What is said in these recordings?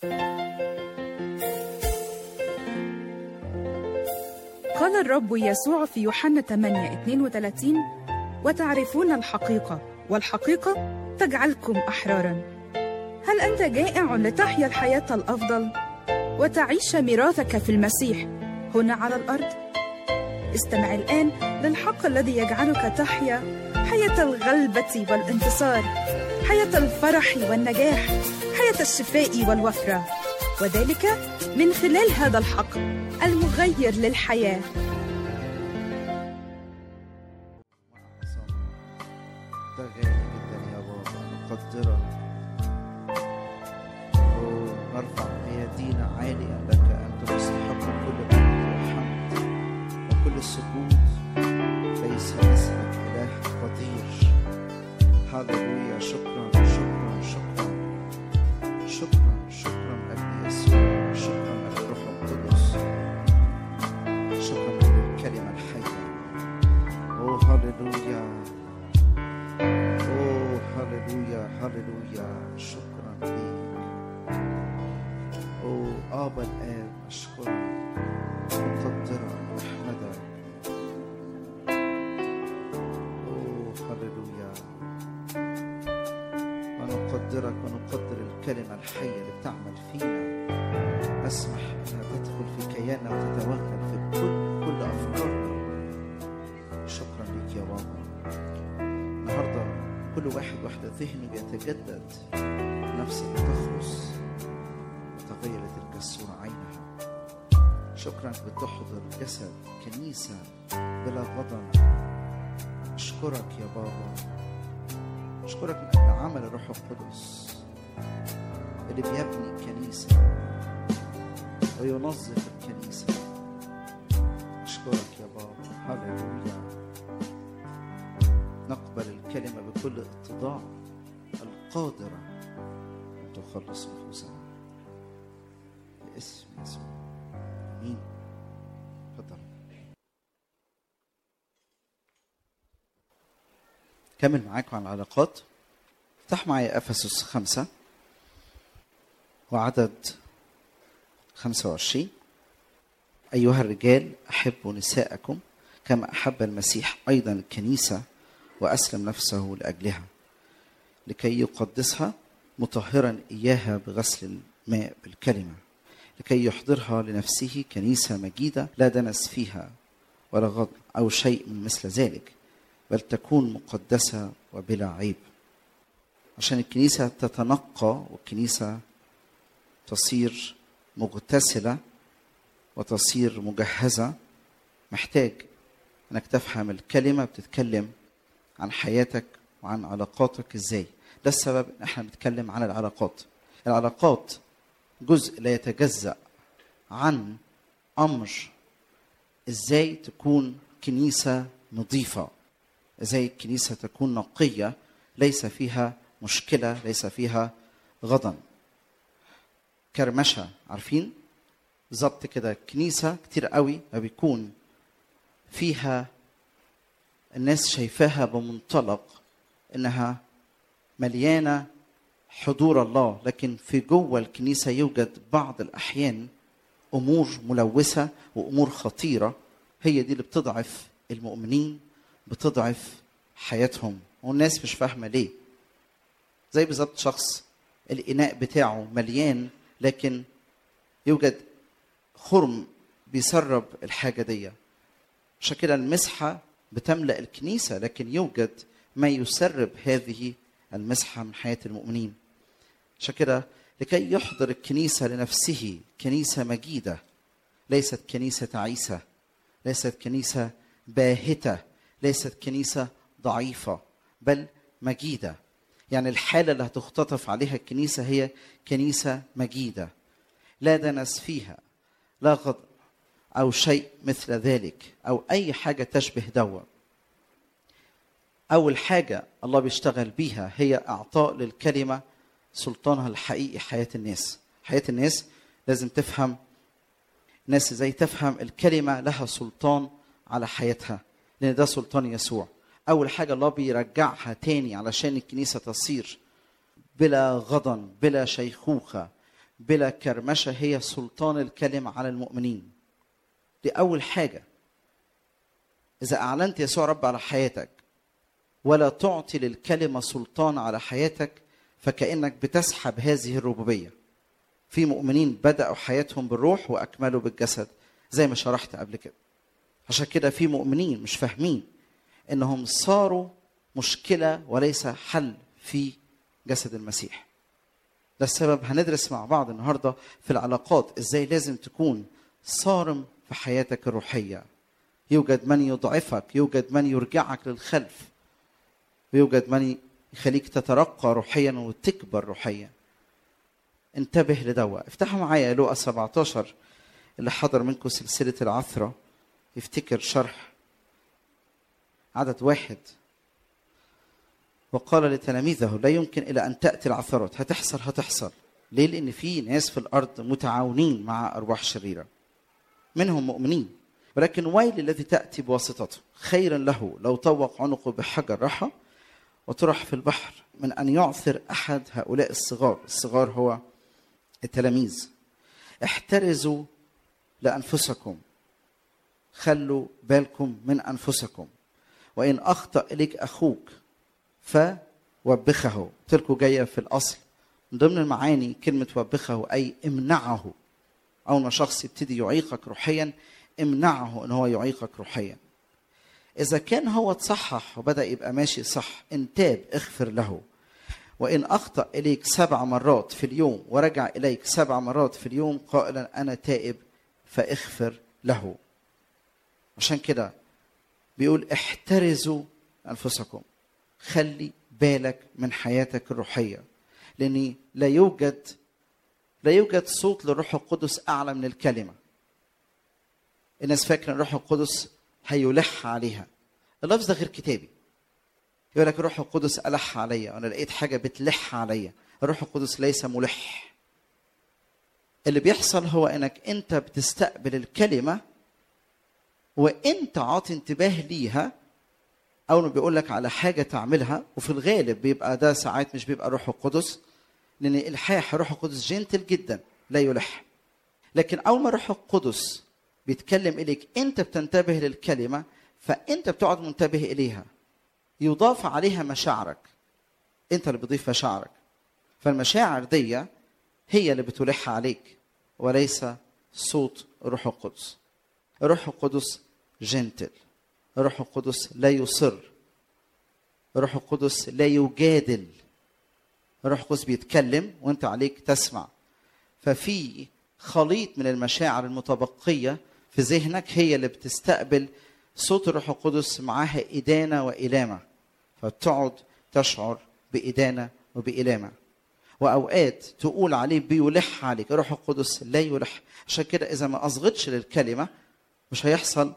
قال الرب يسوع في يوحنا 8 32 وتعرفون الحقيقة والحقيقة تجعلكم أحرارا هل أنت جائع لتحيا الحياة الأفضل وتعيش ميراثك في المسيح هنا على الأرض؟ استمع الآن للحق الذي يجعلك تحيا حياة الغلبة والانتصار حياة الفرح والنجاح حياة الشفاء والوفرة وذلك من خلال هذا الحق المغير للحياه ده غالي جدا يا بابا نقدرك ونرفع ايادينا عاليا لك انت تستحق كل مجد وحمد وكل سجود ليس مثلك اله قدير هللويا شكرا شكرا شكرا شكرا شكرا لاجل يسوع شكرا لاجل الروح القدس شكرا لاجل الكلمه الحيه اوه هللويا اوه هللويا هللويا شكرا ليك اوه ابا الاب اشكرك نقدرك نحمدك اوه هللويا ونقدرك ونقدر الكلمه الحيه اللي بتعمل فينا اسمح انها تدخل في كياننا وتتوغل في كل كل افكارنا شكرا ليك يا بابا النهارده كل واحد واحدة ذهنه بيتجدد نفسه بتخلص وتغير تلك الصورة عينها شكرا بتحضر جسد كنيسة بلا غضب أشكرك يا بابا أشكرك من أجل عمل الروح القدس اللي بيبني الكنيسة وينظف الكنيسة أشكرك يا بابا هللويا نقبل الكلمة بكل اتضاع القادرة أن تخلص نفوسنا باسم يسوع آمين تفضل كمل معاكم على العلاقات افتح معي أفسس خمسة وعدد خمسة وعشرين أيها الرجال أحبوا نساءكم كما أحب المسيح أيضا الكنيسة وأسلم نفسه لأجلها لكي يقدسها مطهرا إياها بغسل الماء بالكلمة لكي يحضرها لنفسه كنيسة مجيدة لا دنس فيها ولا غضب أو شيء من مثل ذلك بل تكون مقدسة وبلا عيب عشان الكنيسة تتنقى والكنيسة تصير مغتسلة وتصير مجهزة محتاج انك تفهم الكلمة بتتكلم عن حياتك وعن علاقاتك ازاي ده السبب ان احنا بنتكلم عن العلاقات العلاقات جزء لا يتجزأ عن امر ازاي تكون كنيسة نظيفة ازاي الكنيسة تكون نقية ليس فيها مشكلة ليس فيها غضن كرمشة عارفين بالظبط كده كنيسة كتير قوي ما بيكون فيها الناس شايفاها بمنطلق انها مليانه حضور الله لكن في جوه الكنيسه يوجد بعض الاحيان امور ملوثه وامور خطيره هي دي اللي بتضعف المؤمنين بتضعف حياتهم والناس مش فاهمه ليه زي بالظبط شخص الاناء بتاعه مليان لكن يوجد خرم بيسرب الحاجه دي عشان كده المسحه بتملا الكنيسه لكن يوجد ما يسرب هذه المسحه من حياه المؤمنين عشان كده لكي يحضر الكنيسه لنفسه كنيسه مجيده ليست كنيسه تعيسه ليست كنيسه باهته ليست كنيسه ضعيفه بل مجيده يعني الحاله اللي هتختطف عليها الكنيسه هي كنيسه مجيده لا دنس فيها لا غضب او شيء مثل ذلك او اي حاجه تشبه دوا اول حاجه الله بيشتغل بيها هي اعطاء للكلمه سلطانها الحقيقي حياه الناس حياه الناس لازم تفهم الناس ازاي تفهم الكلمه لها سلطان على حياتها لان ده سلطان يسوع اول حاجه الله بيرجعها تاني علشان الكنيسه تصير بلا غضن بلا شيخوخه بلا كرمشه هي سلطان الكلمه على المؤمنين دي اول حاجه اذا اعلنت يسوع رب على حياتك ولا تعطي للكلمه سلطان على حياتك فكانك بتسحب هذه الربوبيه في مؤمنين بداوا حياتهم بالروح واكملوا بالجسد زي ما شرحت قبل كده عشان كده في مؤمنين مش فاهمين انهم صاروا مشكله وليس حل في جسد المسيح ده السبب هندرس مع بعض النهارده في العلاقات ازاي لازم تكون صارم في حياتك الروحيه يوجد من يضعفك يوجد من يرجعك للخلف ويوجد من يخليك تترقى روحيا وتكبر روحيا انتبه لدوا افتحوا معايا لوقا 17 اللي حضر منكم سلسلة العثرة يفتكر شرح عدد واحد وقال لتلاميذه لا يمكن إلى أن تأتي العثرات هتحصل هتحصل ليه؟ لأن في ناس في الأرض متعاونين مع أرواح شريرة منهم مؤمنين ولكن ويل الذي تأتي بواسطته خيرا له لو طوق عنقه بحجر رحى وطرح في البحر من أن يعثر أحد هؤلاء الصغار الصغار هو التلاميذ احترزوا لأنفسكم خلوا بالكم من أنفسكم وإن أخطأ إليك أخوك فوبخه تلكوا جاية في الأصل من ضمن المعاني كلمة وبخه أي امنعه أول ما شخص يبتدي يعيقك روحيا امنعه ان هو يعيقك روحيا اذا كان هو تصحح وبدا يبقى ماشي صح ان تاب اغفر له وان اخطا اليك سبع مرات في اليوم ورجع اليك سبع مرات في اليوم قائلا انا تائب فاغفر له عشان كده بيقول احترزوا انفسكم خلي بالك من حياتك الروحيه لان لا يوجد لا يوجد صوت للروح القدس اعلى من الكلمه الناس فاكره ان الروح القدس هيلح عليها اللفظ ده غير كتابي يقول لك الروح القدس الح عليا انا لقيت حاجه بتلح عليا الروح القدس ليس ملح اللي بيحصل هو انك انت بتستقبل الكلمه وانت عاطي انتباه ليها اول ما بيقول لك على حاجه تعملها وفي الغالب بيبقى ده ساعات مش بيبقى الروح القدس لان الحاح الروح القدس جنتل جدا لا يلح لكن اول ما الروح القدس بيتكلم اليك انت بتنتبه للكلمه فانت بتقعد منتبه اليها يضاف عليها مشاعرك انت اللي بتضيف مشاعرك فالمشاعر دي هي اللي بتلح عليك وليس صوت الروح القدس الروح القدس جنتل الروح القدس لا يصر الروح القدس لا يجادل الروح القدس بيتكلم وانت عليك تسمع ففي خليط من المشاعر المتبقيه في ذهنك هي اللي بتستقبل صوت الروح القدس معاها إدانة وإلامة فبتقعد تشعر بإدانة وبإلامة وأوقات تقول عليه بيلح عليك الروح القدس لا يلح عشان كده إذا ما أصغتش للكلمة مش هيحصل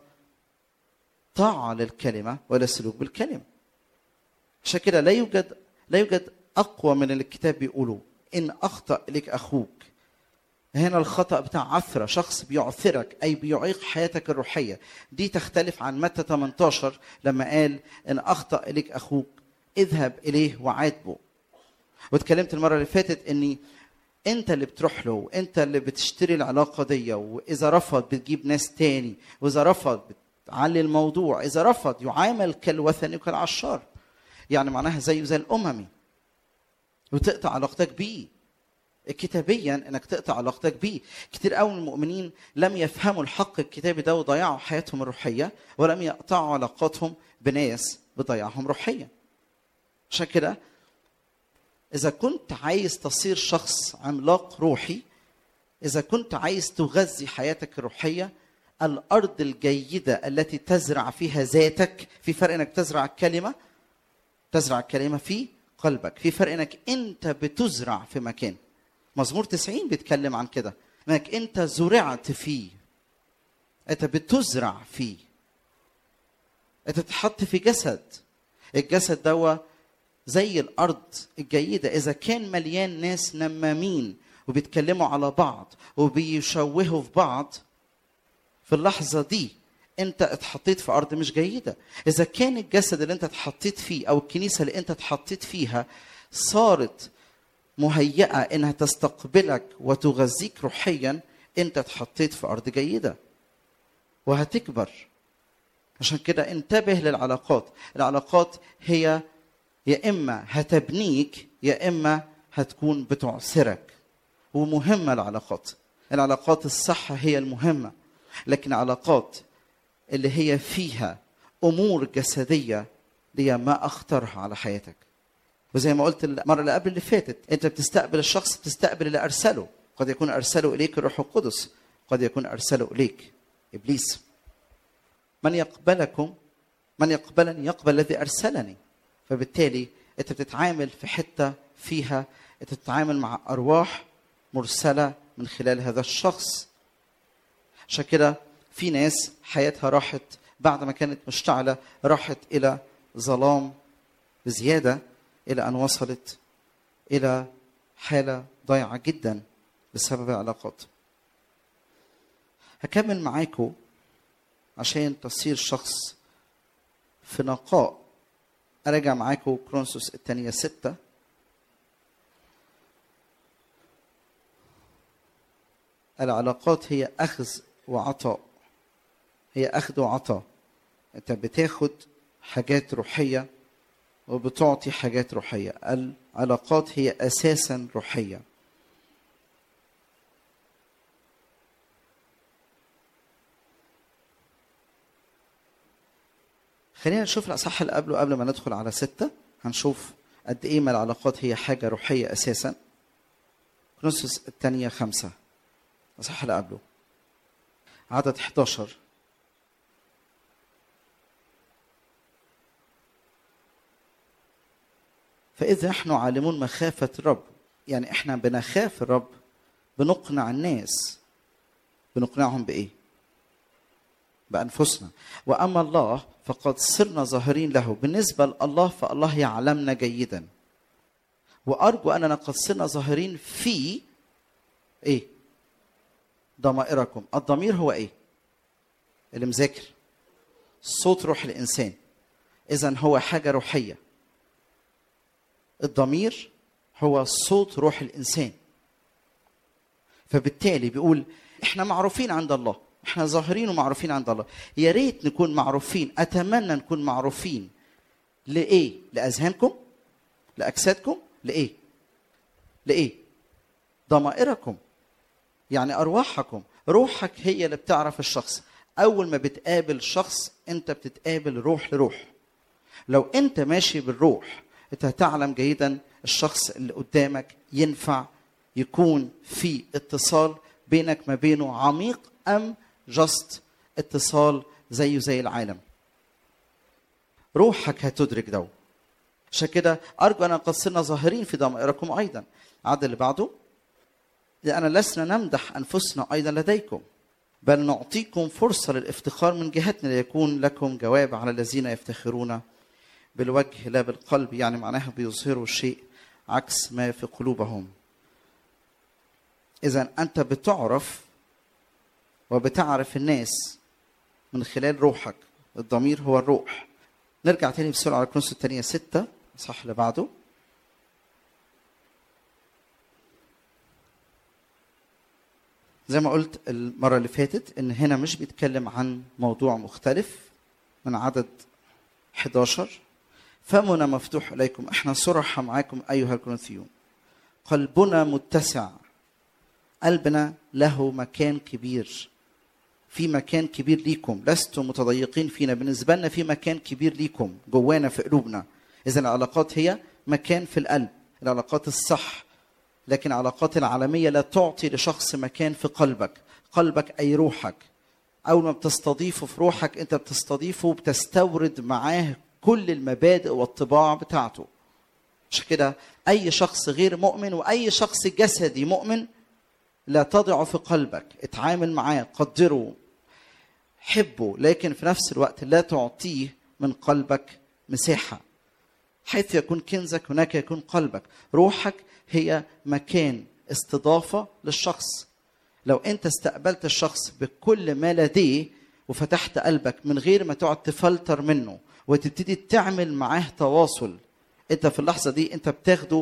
طاعة للكلمة ولا سلوك بالكلمة عشان كده لا يوجد لا يوجد أقوى من اللي الكتاب بيقوله إن أخطأ لك أخوك هنا الخطأ بتاع عثرة شخص بيعثرك أي بيعيق حياتك الروحية دي تختلف عن متى 18 لما قال إن أخطأ إليك أخوك اذهب إليه وعاتبه واتكلمت المرة اللي فاتت إني أنت اللي بتروح له وأنت اللي بتشتري العلاقة دي وإذا رفض بتجيب ناس تاني وإذا رفض بتعلي الموضوع إذا رفض يعامل كالوثني وكالعشار يعني معناها زيه زي الأممي وتقطع علاقتك بيه كتابيا انك تقطع علاقتك بيه كتير قوي من المؤمنين لم يفهموا الحق الكتابي ده وضيعوا حياتهم الروحيه ولم يقطعوا علاقاتهم بناس بضيعهم روحيا عشان كده اذا كنت عايز تصير شخص عملاق روحي اذا كنت عايز تغذي حياتك الروحيه الارض الجيده التي تزرع فيها ذاتك في فرق انك تزرع الكلمه تزرع الكلمه في قلبك في فرق انك انت بتزرع في مكان مزمور 90 بيتكلم عن كده انك انت زرعت فيه انت بتزرع فيه انت تتحط في جسد الجسد دوا زي الارض الجيده اذا كان مليان ناس نمامين وبيتكلموا على بعض وبيشوهوا في بعض في اللحظه دي انت اتحطيت في ارض مش جيده اذا كان الجسد اللي انت اتحطيت فيه او الكنيسه اللي انت اتحطيت فيها صارت مهيئه انها تستقبلك وتغذيك روحيا انت اتحطيت في ارض جيده وهتكبر عشان كده انتبه للعلاقات العلاقات هي يا اما هتبنيك يا اما هتكون بتعثرك ومهمه العلاقات العلاقات الصح هي المهمه لكن علاقات اللي هي فيها امور جسديه دي ما اخطرها على حياتك وزي ما قلت المره اللي قبل اللي فاتت انت بتستقبل الشخص بتستقبل اللي ارسله قد يكون ارسله اليك الروح القدس قد يكون ارسله اليك ابليس من يقبلكم من يقبلني يقبل الذي ارسلني فبالتالي انت بتتعامل في حته فيها انت بتتعامل مع ارواح مرسله من خلال هذا الشخص عشان كده في ناس حياتها راحت بعد ما كانت مشتعله راحت الى ظلام بزياده الى ان وصلت الى حاله ضيعه جدا بسبب العلاقات هكمل معاكم عشان تصير شخص في نقاء أراجع معاكم كرونسوس الثانية ستة العلاقات هي أخذ وعطاء هي أخذ وعطاء أنت بتاخد حاجات روحية وبتعطي حاجات روحية العلاقات هي أساسا روحية خلينا نشوف الأصح اللي قبله قبل ما ندخل على ستة هنشوف قد إيه ما العلاقات هي حاجة روحية أساسا كرونسوس الثانية خمسة الأصح اللي قبله عدد 11 فإذا نحن عالمون مخافة الرب يعني إحنا بنخاف الرب بنقنع الناس بنقنعهم بإيه؟ بأنفسنا وأما الله فقد صرنا ظاهرين له بالنسبة لله فالله يعلمنا جيدا وأرجو أننا قد صرنا ظاهرين في إيه؟ ضمائركم الضمير هو إيه؟ اللي مذاكر صوت روح الإنسان إذا هو حاجة روحية الضمير هو صوت روح الإنسان فبالتالي بيقول احنا معروفين عند الله احنا ظاهرين ومعروفين عند الله يا ريت نكون معروفين اتمنى نكون معروفين لايه لاذهانكم لاجسادكم لايه لايه ضمائركم يعني ارواحكم روحك هي اللي بتعرف الشخص اول ما بتقابل شخص انت بتتقابل روح لروح لو انت ماشي بالروح انت هتعلم جيدا الشخص اللي قدامك ينفع يكون في اتصال بينك ما بينه عميق ام جاست اتصال زيه زي العالم روحك هتدرك ده عشان كده ارجو ان قد صرنا ظاهرين في ضمائركم ايضا العدد اللي بعده لان لسنا نمدح انفسنا ايضا لديكم بل نعطيكم فرصه للافتخار من جهتنا ليكون لكم جواب على الذين يفتخرون بالوجه لا بالقلب يعني معناها بيظهروا شيء عكس ما في قلوبهم اذا انت بتعرف وبتعرف الناس من خلال روحك الضمير هو الروح نرجع تاني بسرعة على كرونس الثانية ستة صح اللي بعده زي ما قلت المرة اللي فاتت إن هنا مش بيتكلم عن موضوع مختلف من عدد 11 فمنا مفتوح إليكم إحنا صرحة معاكم أيها الكورنثيون قلبنا متسع قلبنا له مكان كبير في مكان كبير ليكم لستم متضيقين فينا بالنسبة لنا في مكان كبير ليكم جوانا في قلوبنا إذا العلاقات هي مكان في القلب العلاقات الصح لكن العلاقات العالمية لا تعطي لشخص مكان في قلبك قلبك أي روحك أول ما بتستضيفه في روحك أنت بتستضيفه وبتستورد معاه كل المبادئ والطباع بتاعته عشان كده أي شخص غير مؤمن وأي شخص جسدي مؤمن لا تضعه في قلبك اتعامل معاه قدره حبه لكن في نفس الوقت لا تعطيه من قلبك مساحة حيث يكون كنزك هناك يكون قلبك روحك هي مكان استضافة للشخص لو انت استقبلت الشخص بكل ما لديه وفتحت قلبك من غير ما تقعد تفلتر منه وتبتدي تعمل معاه تواصل انت في اللحظة دي انت بتاخده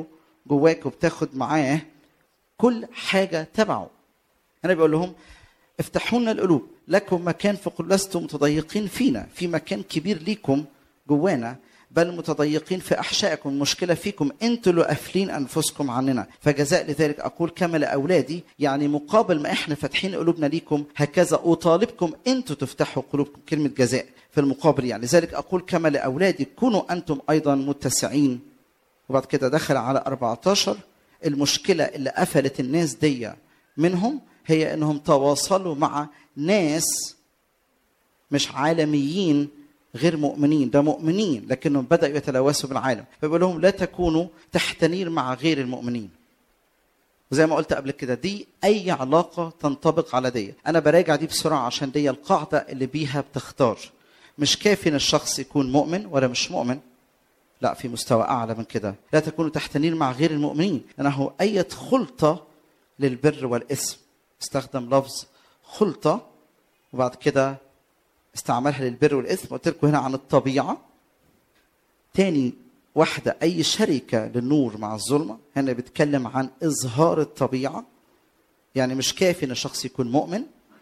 جواك وبتاخد معاه كل حاجه تبعه انا بقول لهم افتحوا لنا القلوب لكم مكان في قل لستم متضيقين فينا في مكان كبير ليكم جوانا بل متضيقين في احشائكم المشكله فيكم انتوا اللي قافلين انفسكم عننا فجزاء لذلك اقول كما لاولادي يعني مقابل ما احنا فاتحين قلوبنا ليكم هكذا اطالبكم انتوا تفتحوا قلوبكم كلمه جزاء في المقابل يعني لذلك اقول كما لاولادي كونوا انتم ايضا متسعين وبعد كده دخل على 14 المشكله اللي قفلت الناس دي منهم هي انهم تواصلوا مع ناس مش عالميين غير مؤمنين ده مؤمنين لكنهم بدأوا يتلوثوا بالعالم فبيقول لهم لا تكونوا تحت نير مع غير المؤمنين وزي ما قلت قبل كده دي اي علاقه تنطبق على دي انا براجع دي بسرعه عشان دي القاعده اللي بيها بتختار مش كافي ان الشخص يكون مؤمن ولا مش مؤمن لا في مستوى اعلى من كده لا تكونوا تحت نير مع غير المؤمنين لانه اي خلطه للبر والاثم استخدم لفظ خلطه وبعد كده استعملها للبر والاثم قلت لكم هنا عن الطبيعه تاني واحده اي شركه للنور مع الظلمه هنا بيتكلم عن اظهار الطبيعه يعني مش كافي ان الشخص يكون مؤمن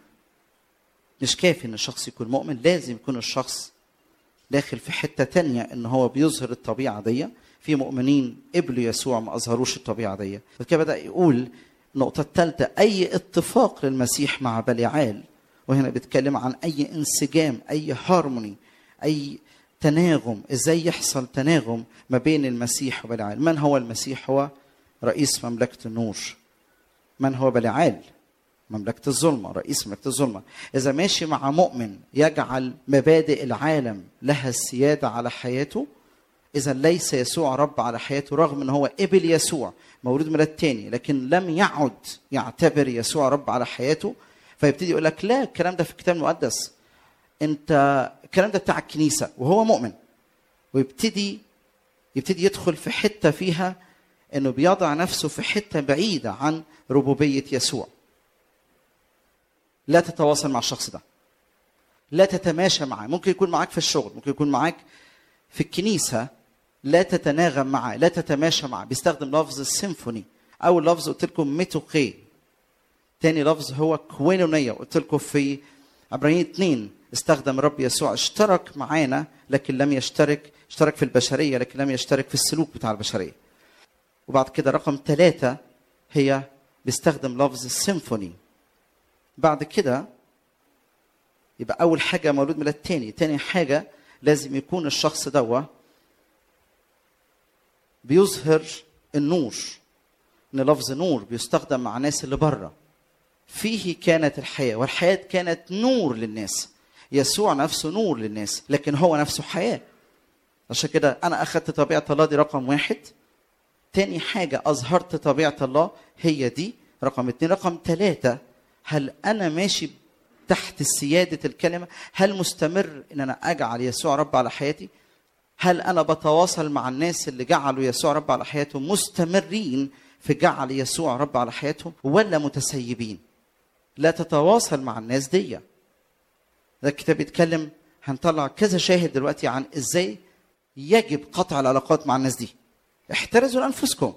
مش كافي ان الشخص يكون مؤمن لازم يكون الشخص داخل في حته تانية ان هو بيظهر الطبيعه دي في مؤمنين قبلوا يسوع ما اظهروش الطبيعه دي فكده بدا يقول النقطه الثالثه اي اتفاق للمسيح مع بليعال وهنا بيتكلم عن اي انسجام اي هارموني اي تناغم ازاي يحصل تناغم ما بين المسيح وبليعال من هو المسيح هو رئيس مملكه النور من هو بليعال مملكة الظلمة رئيس مملكة الظلمة إذا ماشي مع مؤمن يجعل مبادئ العالم لها السيادة على حياته إذا ليس يسوع رب على حياته رغم أن هو قبل يسوع مولود من التاني لكن لم يعد يعتبر يسوع رب على حياته فيبتدي يقول لك لا الكلام ده في الكتاب المقدس انت الكلام ده بتاع الكنيسة وهو مؤمن ويبتدي يبتدي يدخل في حتة فيها انه بيضع نفسه في حتة بعيدة عن ربوبية يسوع لا تتواصل مع الشخص ده لا تتماشى معاه ممكن يكون معاك في الشغل ممكن يكون معاك في الكنيسة لا تتناغم معاه لا تتماشى معاه بيستخدم لفظ السيمفوني أول لفظ قلت لكم ميتوقي تاني لفظ هو كوينونية قلت لكم في عبرانيين اثنين استخدم الرب يسوع اشترك معانا لكن لم يشترك اشترك في البشرية لكن لم يشترك في السلوك بتاع البشرية وبعد كده رقم ثلاثة هي بيستخدم لفظ السيمفوني بعد كده يبقى اول حاجه مولود من التاني تاني حاجه لازم يكون الشخص دوا بيظهر النور ان لفظ نور بيستخدم مع الناس اللي بره فيه كانت الحياه والحياه كانت نور للناس يسوع نفسه نور للناس لكن هو نفسه حياه عشان كده انا اخذت طبيعه الله دي رقم واحد تاني حاجه اظهرت طبيعه الله هي دي رقم اتنين رقم ثلاثه هل انا ماشي تحت سياده الكلمه هل مستمر ان انا اجعل يسوع رب على حياتي هل انا بتواصل مع الناس اللي جعلوا يسوع رب على حياتهم مستمرين في جعل يسوع رب على حياتهم ولا متسيبين لا تتواصل مع الناس دي ده الكتاب بيتكلم هنطلع كذا شاهد دلوقتي عن ازاي يجب قطع العلاقات مع الناس دي احترزوا لانفسكم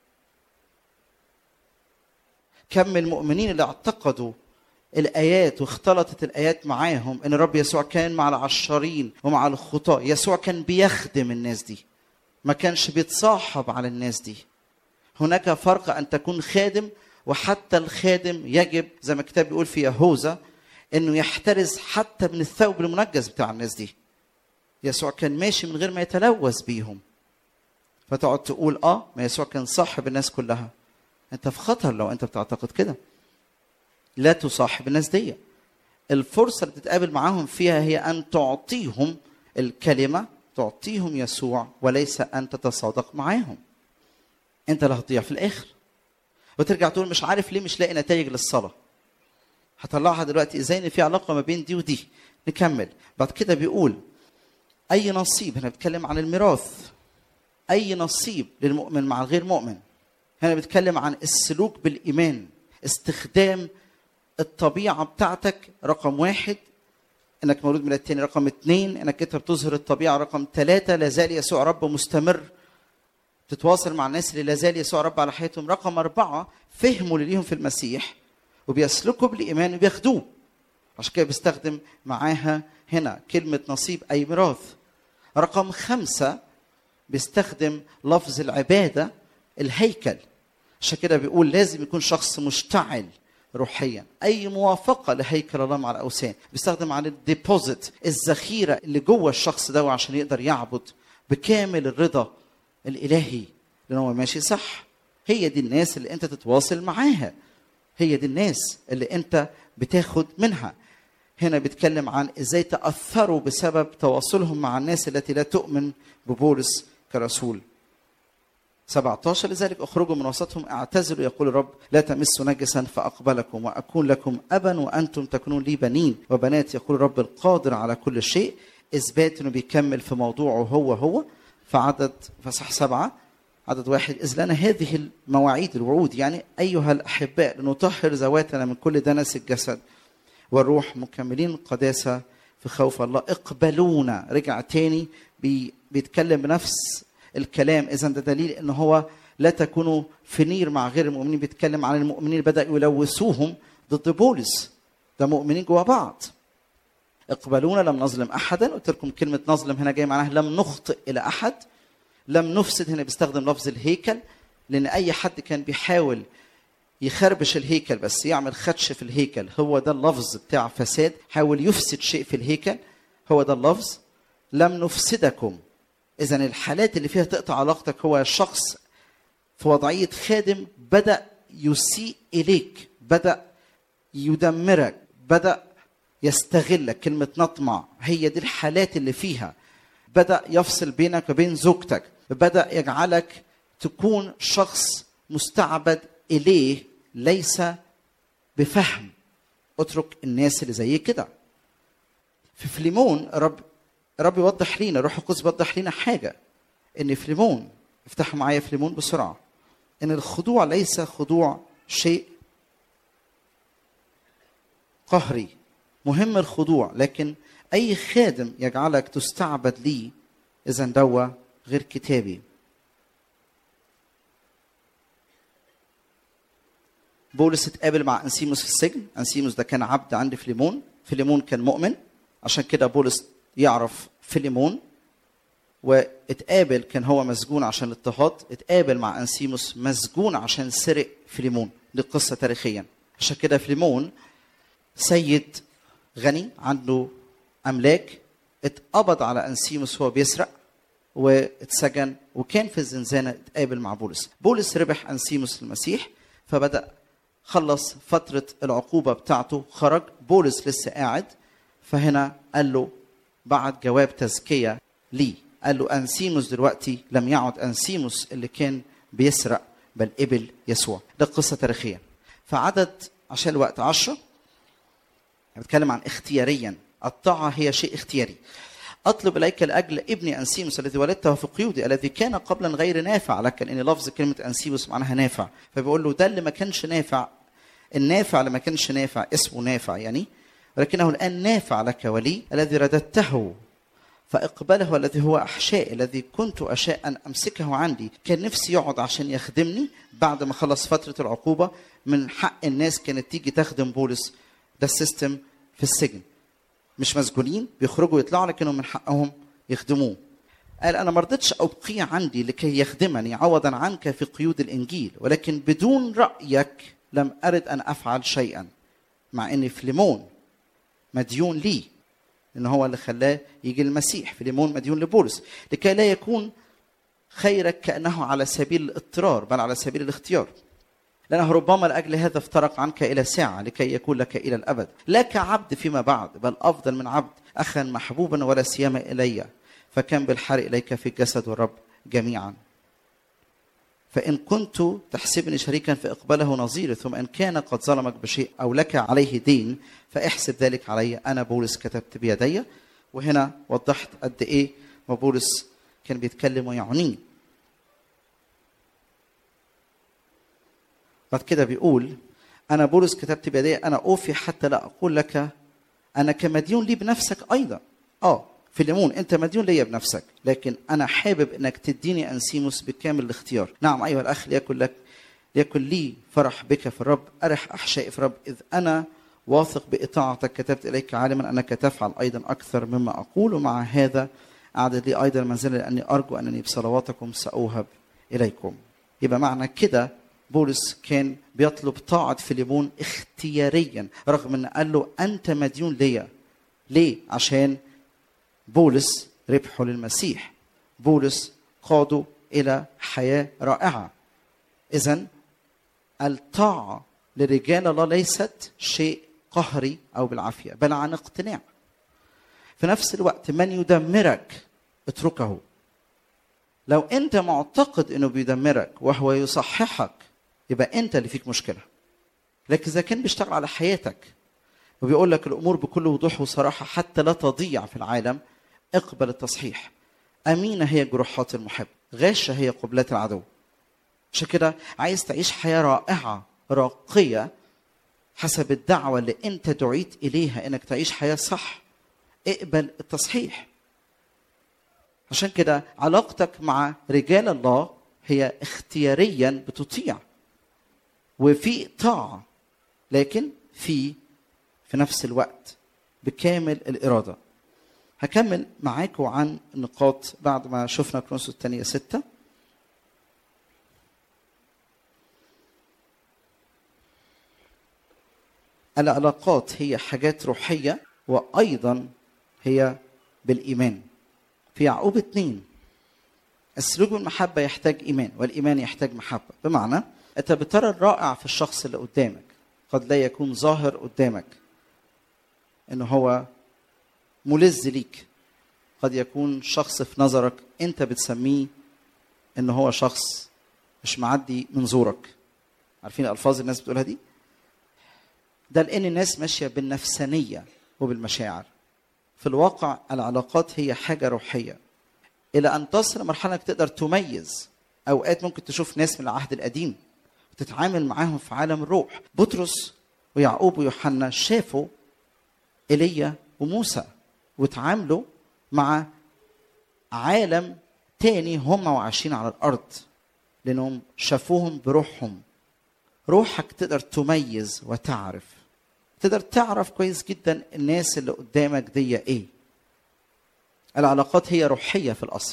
كم المؤمنين اللي اعتقدوا الايات واختلطت الايات معاهم ان الرب يسوع كان مع العشارين ومع الخطاة يسوع كان بيخدم الناس دي ما كانش بيتصاحب على الناس دي هناك فرق ان تكون خادم وحتى الخادم يجب زي ما الكتاب بيقول في يهوذا انه يحترز حتى من الثوب المنجس بتاع الناس دي يسوع كان ماشي من غير ما يتلوث بيهم فتقعد تقول اه ما يسوع كان صاحب الناس كلها انت في خطر لو انت بتعتقد كده لا تصاحب الناس دي الفرصه اللي تتقابل معاهم فيها هي ان تعطيهم الكلمه تعطيهم يسوع وليس ان تتصادق معاهم انت اللي هتضيع في الاخر وترجع تقول مش عارف ليه مش لاقي نتائج للصلاه هطلعها دلوقتي ازاي ان في علاقه ما بين دي ودي نكمل بعد كده بيقول اي نصيب هنا بيتكلم عن الميراث اي نصيب للمؤمن مع الغير مؤمن هنا بيتكلم عن السلوك بالايمان استخدام الطبيعه بتاعتك رقم واحد انك مولود من التاني رقم اثنين انك انت بتظهر الطبيعه رقم ثلاثه لا زال يسوع رب مستمر تتواصل مع الناس اللي لازال يسوع رب على حياتهم رقم أربعة فهموا اللي ليهم في المسيح وبيسلكوا بالإيمان وبياخدوه عشان كده بيستخدم معاها هنا كلمة نصيب أي ميراث رقم خمسة بيستخدم لفظ العبادة الهيكل عشان كده بيقول لازم يكون شخص مشتعل روحيا اي موافقه لهيكل الله مع الاوثان بيستخدم عن الديبوزيت الذخيره اللي جوه الشخص ده عشان يقدر يعبد بكامل الرضا الالهي لان هو ماشي صح هي دي الناس اللي انت تتواصل معاها هي دي الناس اللي انت بتاخد منها هنا بيتكلم عن ازاي تاثروا بسبب تواصلهم مع الناس التي لا تؤمن ببولس كرسول 17 لذلك اخرجوا من وسطهم اعتزلوا يقول الرب لا تمسوا نجسا فاقبلكم واكون لكم ابا وانتم تكونون لي بنين وبنات يقول الرب القادر على كل شيء اثبات انه بيكمل في موضوعه هو هو فعدد فصح سبعه عدد واحد إذ لنا هذه المواعيد الوعود يعني أيها الأحباء لنطهر ذواتنا من كل دنس الجسد والروح مكملين القداسة في خوف الله اقبلونا رجع تاني بي بيتكلم بنفس الكلام إذا ده دليل إن هو لا تكونوا في نير مع غير المؤمنين بيتكلم عن المؤمنين بدأ يلوثوهم ضد بولس ده مؤمنين جوا بعض اقبلونا لم نظلم أحدا قلت لكم كلمة نظلم هنا جاي معناها لم نخطئ إلى أحد لم نفسد هنا بيستخدم لفظ الهيكل لان اي حد كان بيحاول يخربش الهيكل بس يعمل خدش في الهيكل هو ده اللفظ بتاع فساد حاول يفسد شيء في الهيكل هو ده اللفظ لم نفسدكم اذا الحالات اللي فيها تقطع علاقتك هو شخص في وضعيه خادم بدا يسيء اليك بدا يدمرك بدا يستغلك كلمه نطمع هي دي الحالات اللي فيها بدا يفصل بينك وبين زوجتك بدا يجعلك تكون شخص مستعبد اليه ليس بفهم اترك الناس اللي زي كده في فليمون رب رب يوضح لينا روح القدس بيوضح لينا حاجه ان فليمون افتحوا معايا فليمون بسرعه ان الخضوع ليس خضوع شيء قهري مهم الخضوع لكن اي خادم يجعلك تستعبد ليه اذا دوا غير كتابي بولس اتقابل مع انسيموس في السجن انسيموس ده كان عبد عند فيليمون فيليمون كان مؤمن عشان كده بولس يعرف فيليمون واتقابل كان هو مسجون عشان الاضطهاد اتقابل مع انسيموس مسجون عشان سرق فيليمون دي قصه تاريخيا عشان كده فيليمون سيد غني عنده املاك اتقبض على انسيموس وهو بيسرق واتسجن وكان في الزنزانه اتقابل مع بولس بولس ربح انسيموس المسيح فبدا خلص فتره العقوبه بتاعته خرج بولس لسه قاعد فهنا قال له بعت جواب تزكيه ليه قال له انسيموس دلوقتي لم يعد انسيموس اللي كان بيسرق بل قبل يسوع ده قصه تاريخيه فعدد عشان الوقت عشرة بتكلم عن اختياريا الطاعة هي شيء اختياري أطلب إليك لأجل ابني أنسيموس الذي ولدته في قيودي الذي كان قبلا غير نافع لك لأن لفظ كلمة أنسيموس معناها نافع فبيقول له ده اللي ما كانش نافع النافع اللي ما كانش نافع اسمه نافع يعني ولكنه الآن نافع لك ولي الذي رددته فاقبله الذي هو احشاء الذي كنت اشاء ان امسكه عندي كان نفسي يقعد عشان يخدمني بعد ما خلص فتره العقوبه من حق الناس كانت تيجي تخدم بولس ده السيستم في السجن مش مسجونين بيخرجوا يطلعوا لكنهم من حقهم يخدموه قال انا ما رضيتش ابقيه عندي لكي يخدمني عوضا عنك في قيود الانجيل ولكن بدون رايك لم ارد ان افعل شيئا مع ان فليمون مديون لي ان هو اللي خلاه يجي المسيح فيليمون مديون لبولس لكي لا يكون خيرك كانه على سبيل الاضطرار بل على سبيل الاختيار لأنه ربما لأجل هذا افترق عنك إلى ساعة لكي يكون لك إلى الأبد لا كعبد فيما بعد بل أفضل من عبد أخا محبوبا ولا سيما إلي فكان بالحرق إليك في الجسد والرب جميعا فإن كنت تحسبني شريكا في إقباله نظيري ثم إن كان قد ظلمك بشيء أو لك عليه دين فاحسب ذلك علي أنا بولس كتبت بيدي وهنا وضحت قد إيه ما بولس كان بيتكلم ويعنيه بعد كده بيقول انا بولس كتبت بيدي انا اوفي حتى لا اقول لك انا كمديون لي بنفسك ايضا اه في الليمون انت مديون ليا بنفسك لكن انا حابب انك تديني انسيموس بكامل الاختيار نعم ايها الاخ ليكن لك ليكن لي فرح بك في الرب ارح احشائي في الرب اذ انا واثق باطاعتك كتبت اليك عالما انك تفعل ايضا اكثر مما اقول ومع هذا اعدد لي ايضا منزلا لاني ارجو انني بصلواتكم ساوهب اليكم يبقى معنى كده بولس كان بيطلب طاعة فيليمون اختياريا رغم ان قال له انت مديون ليا ليه عشان بولس ربحه للمسيح بولس قاده الى حياة رائعة اذا الطاعة لرجال الله ليست شيء قهري او بالعافية بل عن اقتناع في نفس الوقت من يدمرك اتركه لو انت معتقد انه بيدمرك وهو يصححك يبقى انت اللي فيك مشكله لكن اذا كان بيشتغل على حياتك وبيقول لك الامور بكل وضوح وصراحه حتى لا تضيع في العالم اقبل التصحيح امينه هي جروحات المحب غاشه هي قبلات العدو عشان كده عايز تعيش حياه رائعه راقيه حسب الدعوه اللي انت دعيت اليها انك تعيش حياه صح اقبل التصحيح عشان كده علاقتك مع رجال الله هي اختياريا بتطيع وفي طاعة لكن في في نفس الوقت بكامل الإرادة هكمل معاكم عن نقاط بعد ما شفنا كرونسوس الثانية ستة العلاقات هي حاجات روحية وأيضا هي بالإيمان في يعقوب اثنين السلوك بالمحبة يحتاج إيمان والإيمان يحتاج محبة بمعنى أنت بترى الرائع في الشخص اللي قدامك قد لا يكون ظاهر قدامك إنه هو ملز ليك قد يكون شخص في نظرك أنت بتسميه إن هو شخص مش معدي منظورك عارفين الألفاظ الناس بتقولها دي ده لأن الناس ماشية بالنفسانية وبالمشاعر في الواقع العلاقات هي حاجة روحية إلى أن تصل مرحلة إنك تقدر تميز أوقات ممكن تشوف ناس من العهد القديم تتعامل معاهم في عالم الروح بطرس ويعقوب ويوحنا شافوا ايليا وموسى وتعاملوا مع عالم تاني هم وعايشين على الارض لانهم شافوهم بروحهم روحك تقدر تميز وتعرف تقدر تعرف كويس جدا الناس اللي قدامك دي ايه العلاقات هي روحيه في الاصل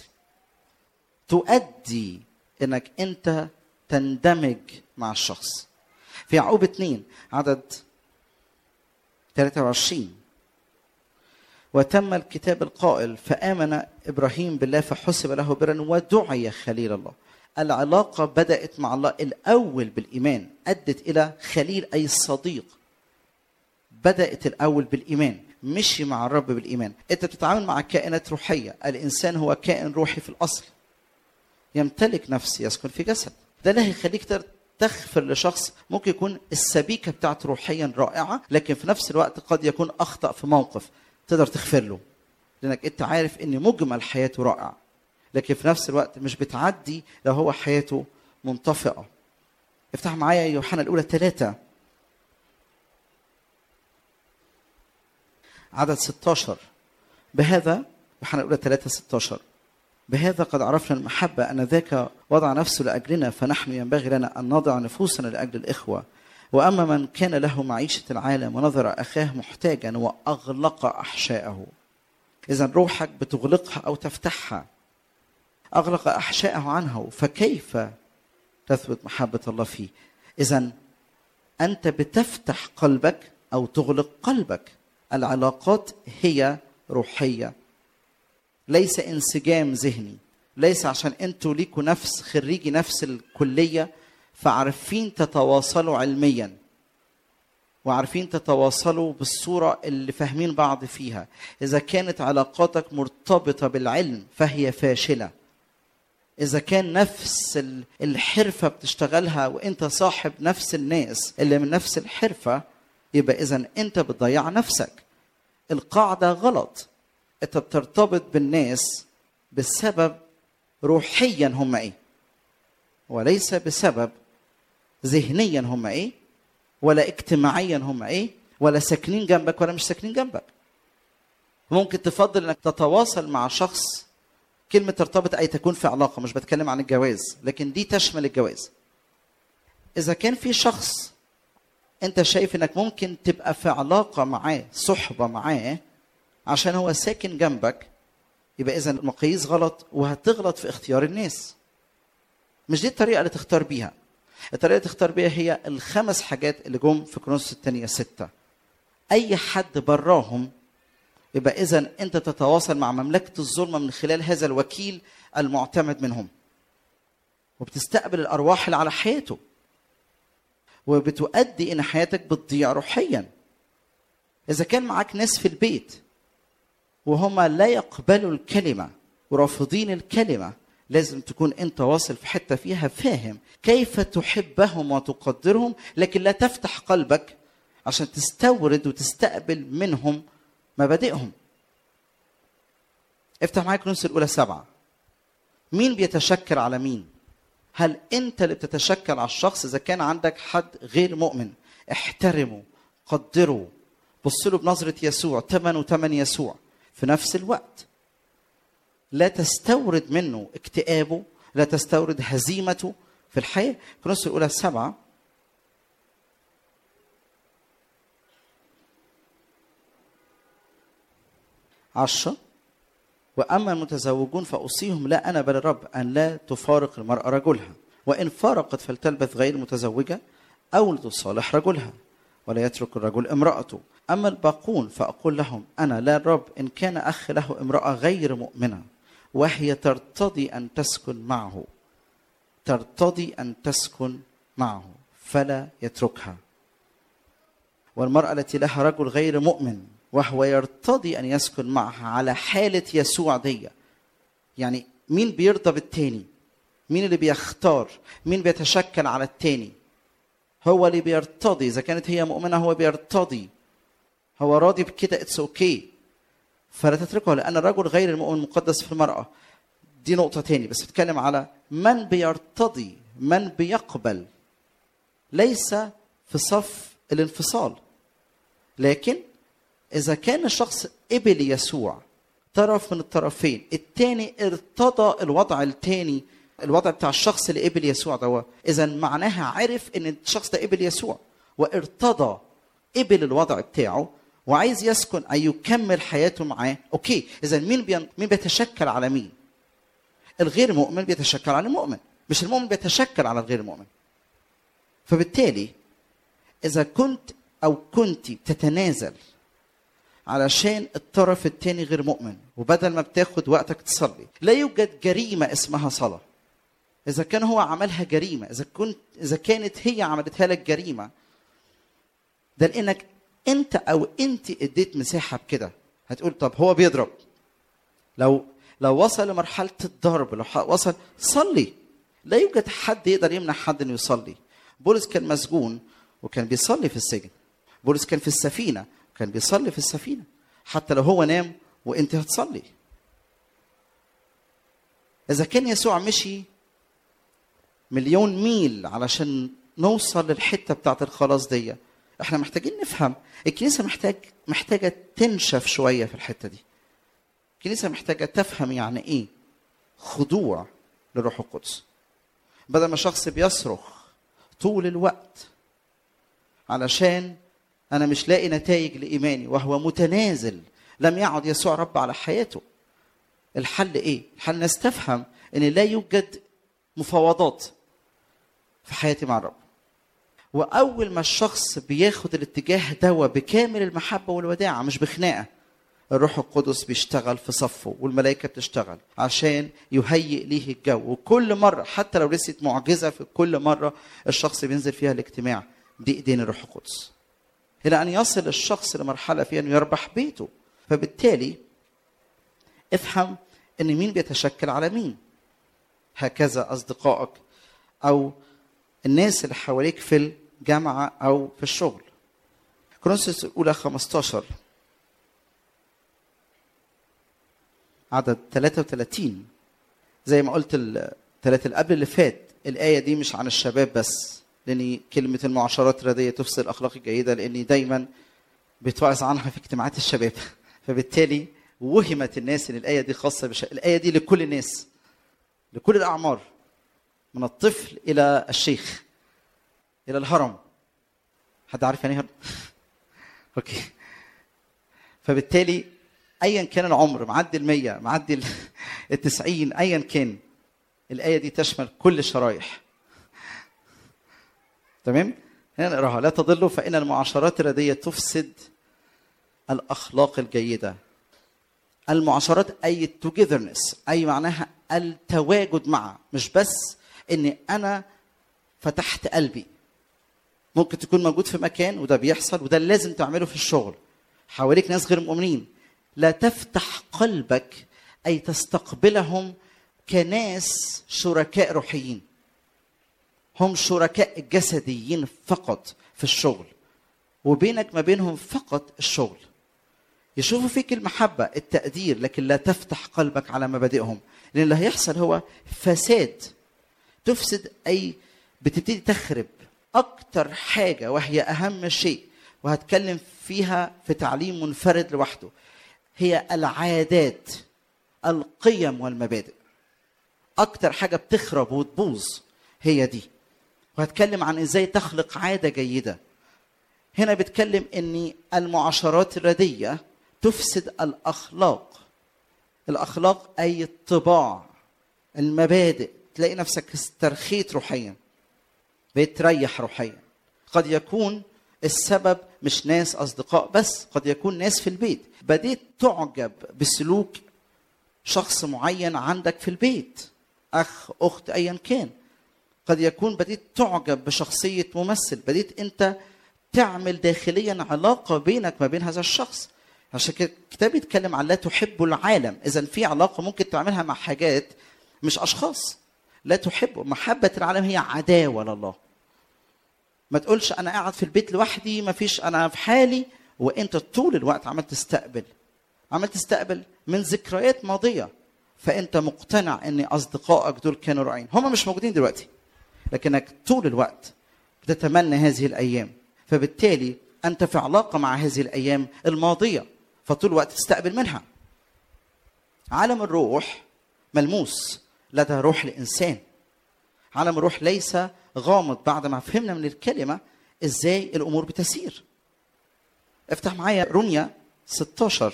تؤدي انك انت تندمج مع الشخص في يعقوب 2 عدد 23 وتم الكتاب القائل فآمن إبراهيم بالله فحسب له برا ودعي خليل الله العلاقة بدأت مع الله الأول بالإيمان أدت إلى خليل أي الصديق بدأت الأول بالإيمان مشي مع الرب بالإيمان أنت بتتعامل مع كائنات روحية الإنسان هو كائن روحي في الأصل يمتلك نفس يسكن في جسد ده اللي هيخليك تغفر لشخص ممكن يكون السبيكه بتاعته روحيا رائعه لكن في نفس الوقت قد يكون اخطا في موقف تقدر تغفر له لانك انت عارف ان مجمل حياته رائع لكن في نفس الوقت مش بتعدي لو هو حياته منطفئه افتح معايا يوحنا الاولى ثلاثة عدد 16 بهذا يوحنا الاولى 3 16 بهذا قد عرفنا المحبة أن ذاك وضع نفسه لأجلنا فنحن ينبغي لنا أن نضع نفوسنا لأجل الإخوة وأما من كان له معيشة العالم ونظر أخاه محتاجا وأغلق أحشاءه إذا روحك بتغلقها أو تفتحها أغلق أحشاءه عنه فكيف تثبت محبة الله فيه إذا أنت بتفتح قلبك أو تغلق قلبك العلاقات هي روحيه ليس انسجام ذهني ليس عشان انتوا ليكوا نفس خريجي نفس الكليه فعارفين تتواصلوا علميا وعارفين تتواصلوا بالصوره اللي فاهمين بعض فيها اذا كانت علاقاتك مرتبطه بالعلم فهي فاشله اذا كان نفس الحرفه بتشتغلها وانت صاحب نفس الناس اللي من نفس الحرفه يبقى اذا انت بتضيع نفسك القاعده غلط انت بترتبط بالناس بسبب روحيا هم ايه وليس بسبب ذهنيا هم ايه ولا اجتماعيا هم ايه ولا ساكنين جنبك ولا مش ساكنين جنبك ممكن تفضل انك تتواصل مع شخص كلمة ترتبط أي تكون في علاقة مش بتكلم عن الجواز لكن دي تشمل الجواز إذا كان في شخص أنت شايف إنك ممكن تبقى في علاقة معاه صحبة معاه عشان هو ساكن جنبك يبقى إذا المقاييس غلط وهتغلط في اختيار الناس مش دي الطريقة اللي تختار بيها الطريقة اللي تختار بيها هي الخمس حاجات اللي جم في كرونس الثانية ستة أي حد براهم يبقى اذا انت تتواصل مع مملكه الظلمه من خلال هذا الوكيل المعتمد منهم وبتستقبل الارواح اللي على حياته وبتؤدي ان حياتك بتضيع روحيا اذا كان معاك ناس في البيت وهم لا يقبلوا الكلمه ورافضين الكلمه لازم تكون انت واصل في حته فيها فاهم كيف تحبهم وتقدرهم لكن لا تفتح قلبك عشان تستورد وتستقبل منهم مبادئهم افتح معايا كرونس الاولى سبعه مين بيتشكل على مين هل انت اللي بتتشكل على الشخص اذا كان عندك حد غير مؤمن احترمه قدره بص له بنظره يسوع ثمنه ثمن يسوع في نفس الوقت لا تستورد منه اكتئابه لا تستورد هزيمته في الحياه كرونس الاولى سبعه عشرة وأما المتزوجون فأوصيهم لا أنا بل الرب أن لا تفارق المرأة رجلها وإن فارقت فلتلبث غير متزوجة أو لتصالح رجلها ولا يترك الرجل امرأته أما الباقون فأقول لهم أنا لا الرب إن كان أخ له امرأة غير مؤمنة وهي ترتضي أن تسكن معه ترتضي أن تسكن معه فلا يتركها والمرأة التي لها رجل غير مؤمن وهو يرتضي ان يسكن معها على حاله يسوع دي يعني مين بيرضى بالتاني مين اللي بيختار مين بيتشكل على التاني هو اللي بيرتضي اذا كانت هي مؤمنه هو بيرتضي هو راضي بكده اتس اوكي okay. فلا تتركه لان الرجل غير المؤمن مقدس في المراه دي نقطه تاني بس بتكلم على من بيرتضي من بيقبل ليس في صف الانفصال لكن إذا كان الشخص قبل يسوع طرف من الطرفين التاني ارتضى الوضع التاني الوضع بتاع الشخص اللي قبل يسوع ده إذا معناها عرف إن الشخص ده قبل يسوع وارتضى قبل الوضع بتاعه وعايز يسكن أي يكمل حياته معاه أوكي إذا مين بين... مين بيتشكل على مين؟ الغير مؤمن بيتشكل على المؤمن مش المؤمن بيتشكل على الغير مؤمن فبالتالي إذا كنت أو كنت تتنازل علشان الطرف التاني غير مؤمن وبدل ما بتاخد وقتك تصلي لا يوجد جريمة اسمها صلاة إذا كان هو عملها جريمة إذا كنت إذا كانت هي عملتها لك جريمة ده لأنك أنت أو أنت اديت مساحة بكده هتقول طب هو بيضرب لو لو وصل لمرحلة الضرب لو وصل صلي لا يوجد حد يقدر يمنع حد انه يصلي بولس كان مسجون وكان بيصلي في السجن بولس كان في السفينه كان بيصلي في السفينة حتى لو هو نام وانت هتصلي إذا كان يسوع مشي مليون ميل علشان نوصل للحتة بتاعت الخلاص دي احنا محتاجين نفهم الكنيسة محتاج محتاجة تنشف شوية في الحتة دي الكنيسة محتاجة تفهم يعني ايه خضوع للروح القدس بدل ما شخص بيصرخ طول الوقت علشان انا مش لاقي نتائج لايماني وهو متنازل لم يعد يسوع رب على حياته الحل ايه الحل الناس تفهم ان لا يوجد مفاوضات في حياتي مع الرب واول ما الشخص بياخد الاتجاه دوا بكامل المحبه والوداعه مش بخناقه الروح القدس بيشتغل في صفه والملائكه بتشتغل عشان يهيئ ليه الجو وكل مره حتى لو لسيت معجزه في كل مره الشخص بينزل فيها الاجتماع دي ايدين الروح القدس الى ان يصل الشخص لمرحله فيها انه يربح بيته فبالتالي افهم ان مين بيتشكل على مين هكذا اصدقائك او الناس اللي حواليك في الجامعه او في الشغل كورنثوس الاولى 15 عدد 33 زي ما قلت الثلاثة اللي قبل اللي فات الآية دي مش عن الشباب بس لأن كلمة المعاشرات الردية تفسد الأخلاق الجيدة لأني دايما بتوعظ عنها في اجتماعات الشباب فبالتالي وهمت الناس ان الايه دي خاصه بش... الايه دي لكل الناس لكل الاعمار من الطفل الى الشيخ الى الهرم حد عارف يعني ايه هرم اوكي فبالتالي ايا كان العمر معدي المية معدي ال- التسعين ايا كان الايه دي تشمل كل الشرايح تمام هنا نقراها لا تضلوا فان المعاشرات الرديه تفسد الاخلاق الجيده المعاشرات اي التوجذرنس اي معناها التواجد مع مش بس اني انا فتحت قلبي ممكن تكون موجود في مكان وده بيحصل وده اللي لازم تعمله في الشغل حواليك ناس غير مؤمنين لا تفتح قلبك اي تستقبلهم كناس شركاء روحيين هم شركاء جسديين فقط في الشغل وبينك ما بينهم فقط الشغل يشوفوا فيك المحبة التقدير لكن لا تفتح قلبك على مبادئهم لأن اللي هيحصل هو فساد تفسد أي بتبتدي تخرب أكتر حاجة وهي أهم شيء وهتكلم فيها في تعليم منفرد لوحده هي العادات القيم والمبادئ أكتر حاجة بتخرب وتبوظ هي دي وهتكلم عن ازاي تخلق عاده جيده هنا بتكلم ان المعاشرات الرديه تفسد الاخلاق الاخلاق اي الطباع المبادئ تلاقي نفسك استرخيت روحيا بقيت تريح روحيا قد يكون السبب مش ناس اصدقاء بس قد يكون ناس في البيت بديت تعجب بسلوك شخص معين عندك في البيت اخ اخت ايا كان قد يكون بديت تعجب بشخصية ممثل بديت أنت تعمل داخليا علاقة بينك ما بين هذا الشخص عشان كده الكتاب يتكلم عن لا تحب العالم إذا في علاقة ممكن تعملها مع حاجات مش أشخاص لا تحبه محبة العالم هي عداوة لله ما تقولش أنا قاعد في البيت لوحدي ما فيش أنا في حالي وأنت طول الوقت عمال تستقبل عمال تستقبل من ذكريات ماضية فأنت مقتنع أن أصدقائك دول كانوا رائعين هم مش موجودين دلوقتي لكنك طول الوقت بتتمنى هذه الايام فبالتالي انت في علاقه مع هذه الايام الماضيه فطول الوقت تستقبل منها عالم الروح ملموس لدى روح الانسان عالم الروح ليس غامض بعد ما فهمنا من الكلمه ازاي الامور بتسير افتح معايا رمية 16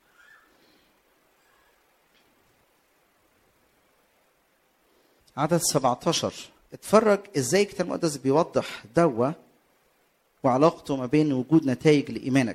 عدد 17 اتفرج ازاي الكتاب المقدس بيوضح دوا وعلاقته ما بين وجود نتائج لايمانك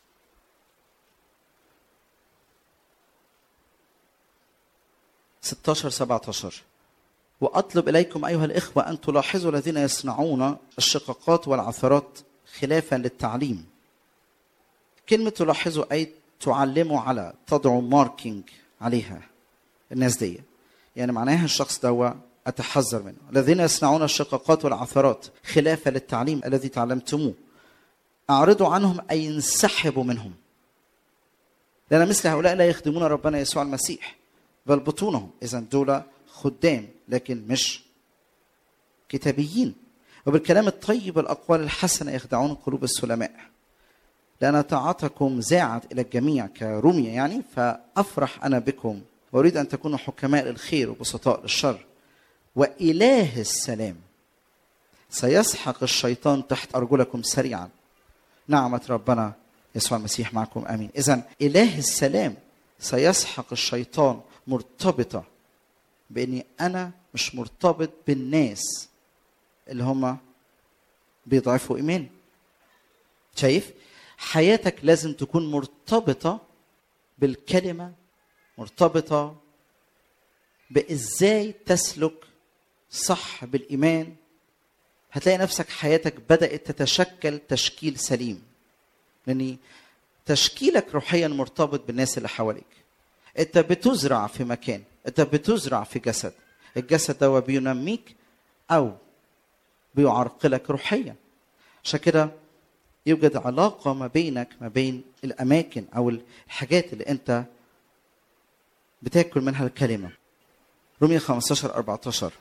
ستاشر سبعتاشر وأطلب إليكم أيها الإخوة أن تلاحظوا الذين يصنعون الشقاقات والعثرات خلافا للتعليم كلمة تلاحظوا أي تعلموا على تضعوا ماركينج عليها الناس دي يعني معناها الشخص دوا أتحذر منه الذين يصنعون الشقاقات والعثرات خلافا للتعليم الذي تعلمتموه أعرضوا عنهم أي انسحبوا منهم لأن مثل هؤلاء لا يخدمون ربنا يسوع المسيح بل بطونهم إذا دول خدام لكن مش كتابيين وبالكلام الطيب والأقوال الحسنة يخدعون قلوب السلماء لأن طاعتكم زاعت إلى الجميع كرومية يعني فأفرح أنا بكم وأريد أن تكونوا حكماء للخير وبسطاء للشر وإله السلام سيسحق الشيطان تحت أرجلكم سريعا نعمة ربنا يسوع المسيح معكم آمين إذا إله السلام سيسحق الشيطان مرتبطة بإني أنا مش مرتبط بالناس اللي هم بيضعفوا إيماني شايف حياتك لازم تكون مرتبطة بالكلمة مرتبطة بإزاي تسلك صح بالإيمان هتلاقي نفسك حياتك بدأت تتشكل تشكيل سليم لأن تشكيلك روحيا مرتبط بالناس اللي حواليك انت بتزرع في مكان انت بتزرع في جسد الجسد ده بينميك او بيعرقلك روحيا عشان كده يوجد علاقة ما بينك ما بين الأماكن أو الحاجات اللي أنت بتاكل منها الكلمة رومية 15 14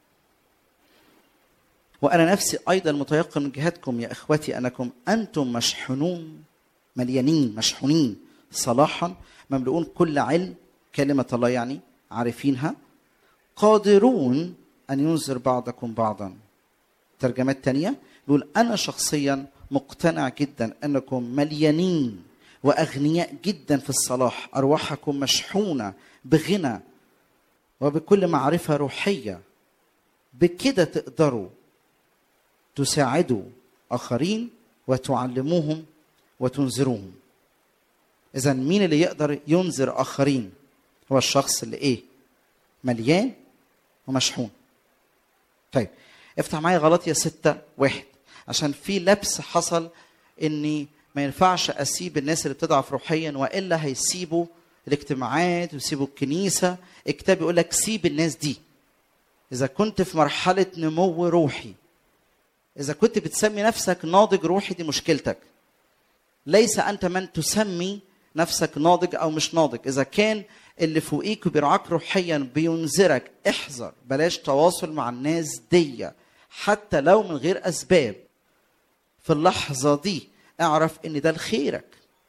وأنا نفسي أيضا متيقن من جهتكم يا إخوتي أنكم أنتم مشحونون مليانين مشحونين صلاحا مملؤون كل علم كلمة الله يعني عارفينها قادرون أن ينذر بعضكم بعضا ترجمات تانية يقول أنا شخصيا مقتنع جدا أنكم مليانين وأغنياء جدا في الصلاح أرواحكم مشحونة بغنى وبكل معرفة روحية بكده تقدروا تساعدوا آخرين وتعلموهم وتنذروهم إذا مين اللي يقدر ينذر آخرين هو الشخص اللي إيه مليان ومشحون طيب افتح معايا غلطية ستة واحد عشان في لبس حصل اني ما ينفعش اسيب الناس اللي بتضعف روحيا والا هيسيبوا الاجتماعات ويسيبوا الكنيسه الكتاب يقول لك سيب الناس دي اذا كنت في مرحله نمو روحي اذا كنت بتسمي نفسك ناضج روحي دي مشكلتك ليس انت من تسمي نفسك ناضج او مش ناضج اذا كان اللي فوقيك وبيرعاك روحيا بينذرك احذر بلاش تواصل مع الناس دي حتى لو من غير اسباب في اللحظه دي اعرف ان ده لخيرك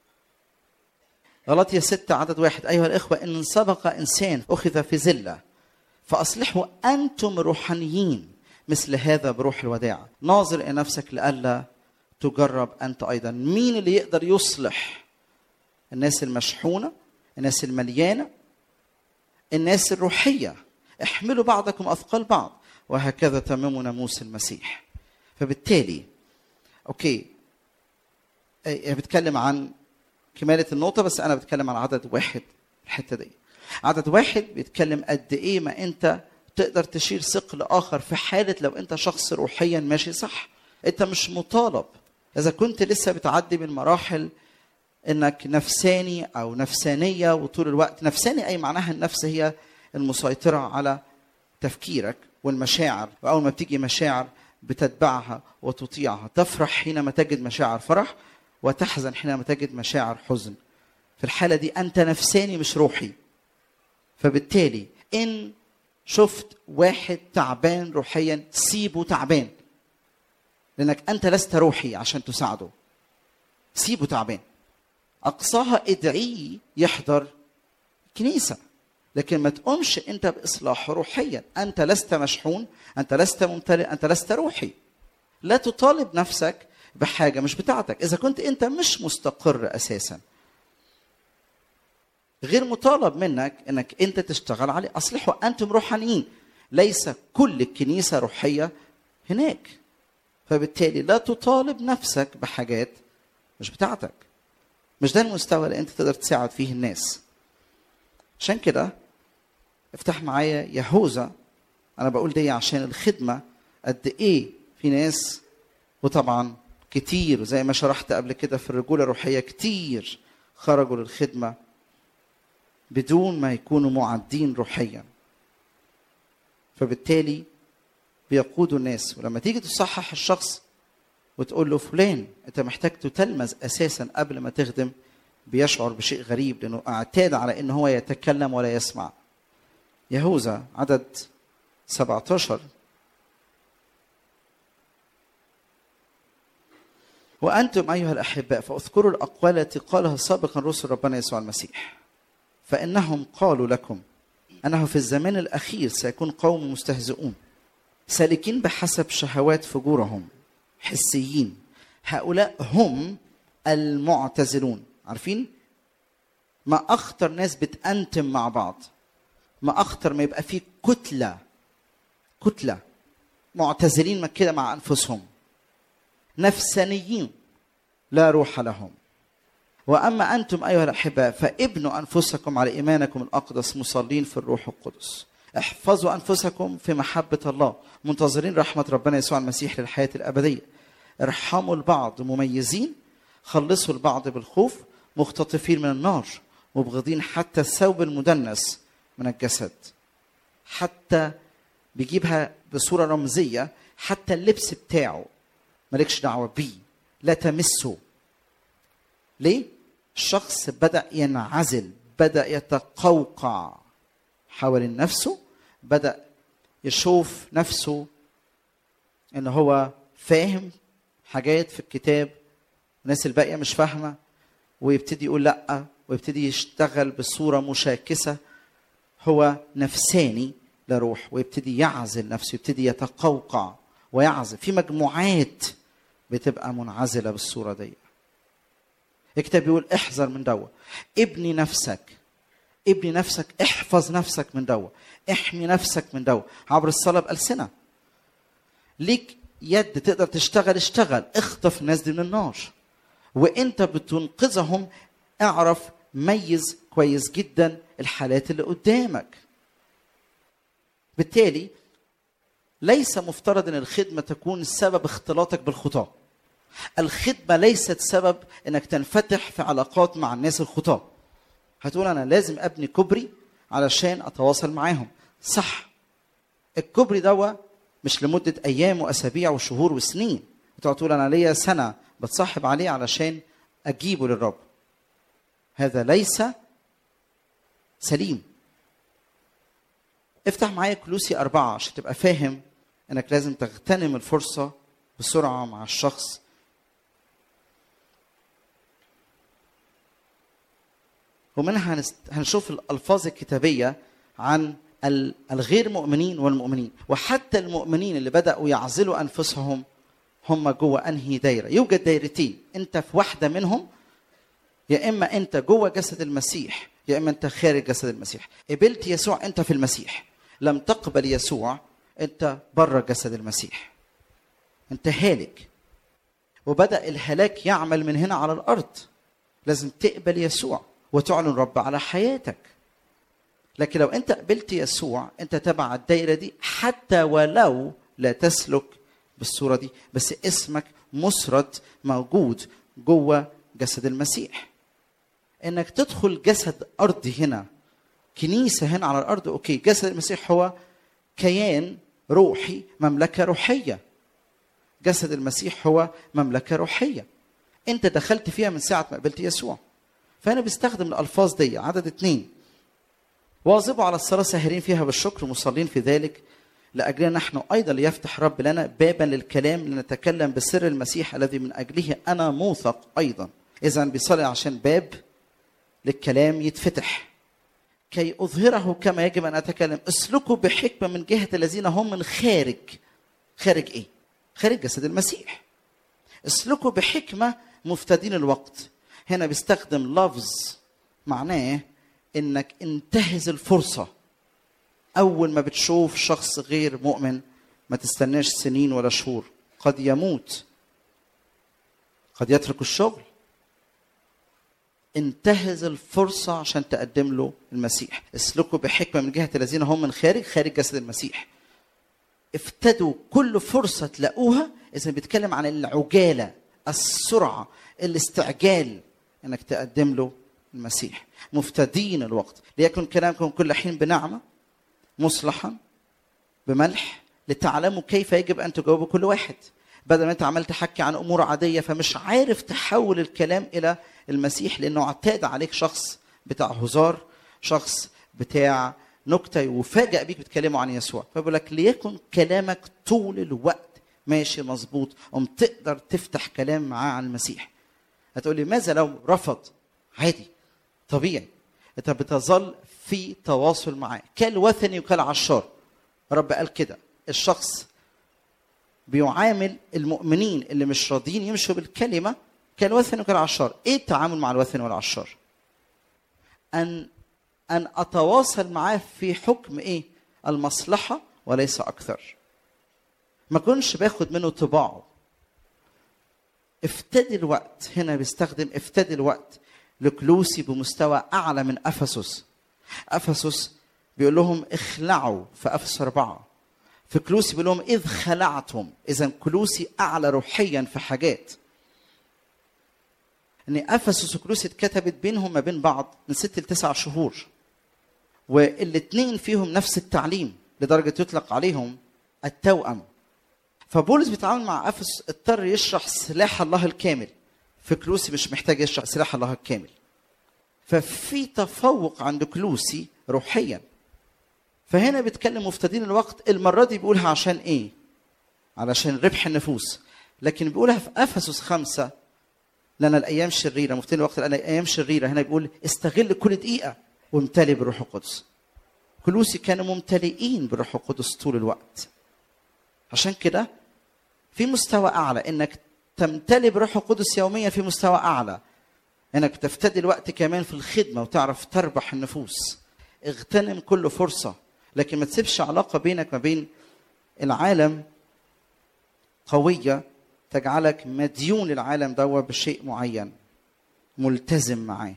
غلطية ستة عدد واحد أيها الإخوة إن سبق إنسان أخذ في زلة فأصلحوا أنتم روحانيين مثل هذا بروح الوداع ناظر إلى نفسك لئلا تجرب أنت أيضا مين اللي يقدر يصلح الناس المشحونة الناس المليانة الناس الروحية احملوا بعضكم أثقال بعض وهكذا تمموا ناموس المسيح فبالتالي أوكي أي- بتكلم عن كمالة النقطة بس أنا بتكلم عن عدد واحد الحتة دي عدد واحد بيتكلم قد إيه ما أنت تقدر تشيل ثقل آخر في حالة لو أنت شخص روحيا ماشي صح أنت مش مطالب إذا كنت لسه بتعدي من مراحل انك نفساني او نفسانيه وطول الوقت نفساني اي معناها النفس هي المسيطره على تفكيرك والمشاعر واول ما بتيجي مشاعر بتتبعها وتطيعها تفرح حينما تجد مشاعر فرح وتحزن حينما تجد مشاعر حزن في الحاله دي انت نفساني مش روحي فبالتالي ان شفت واحد تعبان روحيا سيبه تعبان لانك انت لست روحي عشان تساعده سيبه تعبان اقصاها ادعيه يحضر كنيسه لكن ما تقومش انت باصلاح روحيا انت لست مشحون انت لست ممتلئ انت لست روحي لا تطالب نفسك بحاجه مش بتاعتك اذا كنت انت مش مستقر اساسا غير مطالب منك انك انت تشتغل عليه اصلحوا انتم روحانيين ليس كل الكنيسه روحيه هناك فبالتالي لا تطالب نفسك بحاجات مش بتاعتك مش ده المستوى اللي انت تقدر تساعد فيه الناس عشان كده افتح معايا يهوذا انا بقول دي عشان الخدمه قد ايه في ناس وطبعا كتير زي ما شرحت قبل كده في الرجوله الروحيه كتير خرجوا للخدمه بدون ما يكونوا معدين روحيا فبالتالي بيقودوا الناس ولما تيجي تصحح الشخص وتقول له فلان انت محتاج تتلمذ اساسا قبل ما تخدم بيشعر بشيء غريب لانه اعتاد على ان هو يتكلم ولا يسمع يهوذا عدد 17 وانتم ايها الاحباء فاذكروا الاقوال التي قالها سابقا رسل ربنا يسوع المسيح فانهم قالوا لكم انه في الزمان الاخير سيكون قوم مستهزئون سالكين بحسب شهوات فجورهم حسيين هؤلاء هم المعتزلون عارفين ما اخطر ناس بتأنتم مع بعض ما اخطر ما يبقى في كتله كتله معتزلين ما كده مع انفسهم نفسانيين لا روح لهم واما انتم ايها الاحباء فابنوا انفسكم على ايمانكم الاقدس مصلين في الروح القدس احفظوا انفسكم في محبه الله منتظرين رحمه ربنا يسوع المسيح للحياه الابديه ارحموا البعض مميزين خلصوا البعض بالخوف مختطفين من النار مبغضين حتى الثوب المدنس من الجسد حتى بيجيبها بصوره رمزيه حتى اللبس بتاعه مالكش دعوه بيه لا تمسه ليه الشخص بدا ينعزل بدا يتقوقع حوالين نفسه بدا يشوف نفسه ان هو فاهم حاجات في الكتاب الناس الباقيه مش فاهمه ويبتدي يقول لا ويبتدي يشتغل بصوره مشاكسه هو نفساني لروح ويبتدي يعزل نفسه يبتدي يتقوقع ويعزل في مجموعات بتبقى منعزله بالصوره دي الكتاب بيقول احذر من دوا ابني نفسك ابني نفسك احفظ نفسك من دوا احمي نفسك من دوا عبر الصلاه بالسنه ليك يد تقدر تشتغل اشتغل اخطف الناس دي من النار وانت بتنقذهم اعرف ميز كويس جدا الحالات اللي قدامك بالتالي ليس مفترض ان الخدمه تكون سبب اختلاطك بالخطاه الخدمه ليست سبب انك تنفتح في علاقات مع الناس الخطاه هتقول انا لازم ابني كوبري علشان اتواصل معاهم صح الكوبري دوا مش لمده ايام واسابيع وشهور وسنين تقعد تقول انا ليا سنه بتصاحب عليه علشان اجيبه للرب هذا ليس سليم افتح معايا كلوسي أربعة عشان تبقى فاهم انك لازم تغتنم الفرصة بسرعة مع الشخص ومنها هنست- هنشوف الألفاظ الكتابية عن ال- الغير مؤمنين والمؤمنين وحتى المؤمنين اللي بدأوا يعزلوا أنفسهم هم جوه أنهي دايرة يوجد دايرتين أنت في واحدة منهم يا إما أنت جوه جسد المسيح يا إما أنت خارج جسد المسيح قبلت يسوع أنت في المسيح لم تقبل يسوع أنت بره جسد المسيح أنت هالك وبدأ الهلاك يعمل من هنا على الأرض لازم تقبل يسوع وتعلن رب على حياتك لكن لو انت قبلت يسوع انت تبع الدايره دي حتى ولو لا تسلك بالصوره دي بس اسمك مسرد موجود جوه جسد المسيح انك تدخل جسد ارضي هنا كنيسه هنا على الارض اوكي جسد المسيح هو كيان روحي مملكه روحيه جسد المسيح هو مملكه روحيه انت دخلت فيها من ساعه ما قبلت يسوع فانا بستخدم الالفاظ دي عدد اتنين واظبوا على الصلاه ساهرين فيها بالشكر مصلين في ذلك لاجلنا نحن ايضا ليفتح رب لنا بابا للكلام لنتكلم بسر المسيح الذي من اجله انا موثق ايضا اذا بيصلي عشان باب للكلام يتفتح كي اظهره كما يجب ان اتكلم اسلكوا بحكمه من جهه الذين هم من خارج خارج ايه خارج جسد المسيح اسلكوا بحكمه مفتدين الوقت هنا بيستخدم لفظ معناه انك انتهز الفرصه اول ما بتشوف شخص غير مؤمن ما تستناش سنين ولا شهور قد يموت قد يترك الشغل انتهز الفرصة عشان تقدم له المسيح اسلكوا بحكمة من جهة الذين هم من خارج خارج جسد المسيح افتدوا كل فرصة تلاقوها إذا بيتكلم عن العجالة السرعة الاستعجال انك تقدم له المسيح مفتدين الوقت ليكن كلامكم كل حين بنعمة مصلحا بملح لتعلموا كيف يجب ان تجاوبوا كل واحد بدل ما انت عمال تحكي عن امور عاديه فمش عارف تحول الكلام الى المسيح لانه اعتاد عليك شخص بتاع هزار شخص بتاع نكته وفاجئ بيك بتكلموا عن يسوع فبقول لك ليكن كلامك طول الوقت ماشي مظبوط قم تقدر تفتح كلام معاه عن المسيح هتقول لي ماذا لو رفض عادي طبيعي انت بتظل في تواصل معاه كالوثني وكالعشار رب قال كده الشخص بيعامل المؤمنين اللي مش راضيين يمشوا بالكلمه كالوثن وكالعشار ايه التعامل مع الوثن والعشار ان ان اتواصل معاه في حكم ايه المصلحه وليس اكثر ما كنش باخد منه طباعه افتدي الوقت هنا بيستخدم افتدي الوقت لكلوسي بمستوى اعلى من افسس افسس بيقول لهم اخلعوا في افسس اربعه في كلوسي بيقول لهم اذ خلعتم اذا كلوسي اعلى روحيا في حاجات ان افسس وكلوسي اتكتبت بينهم ما بين بعض من ست لتسع شهور والاثنين فيهم نفس التعليم لدرجه يطلق عليهم التوأم فبولس بيتعامل مع افسس اضطر يشرح سلاح الله الكامل في كلوسي مش محتاج يشرح سلاح الله الكامل ففي تفوق عند كلوسي روحيا فهنا بيتكلم مفتدين الوقت المرة دي بيقولها عشان ايه علشان ربح النفوس لكن بيقولها في افسس خمسة لان الايام شريره مفتين الوقت لان الايام شريره هنا بيقول استغل كل دقيقه وامتلي بالروح القدس كلوسي كانوا ممتلئين بالروح القدس طول الوقت عشان كده في مستوى اعلى انك تمتلي بالروح القدس يوميا في مستوى اعلى انك تفتدي الوقت كمان في الخدمه وتعرف تربح النفوس اغتنم كل فرصه لكن ما تسيبش علاقه بينك ما بين العالم قويه تجعلك مديون للعالم دوا بشيء معين ملتزم معاه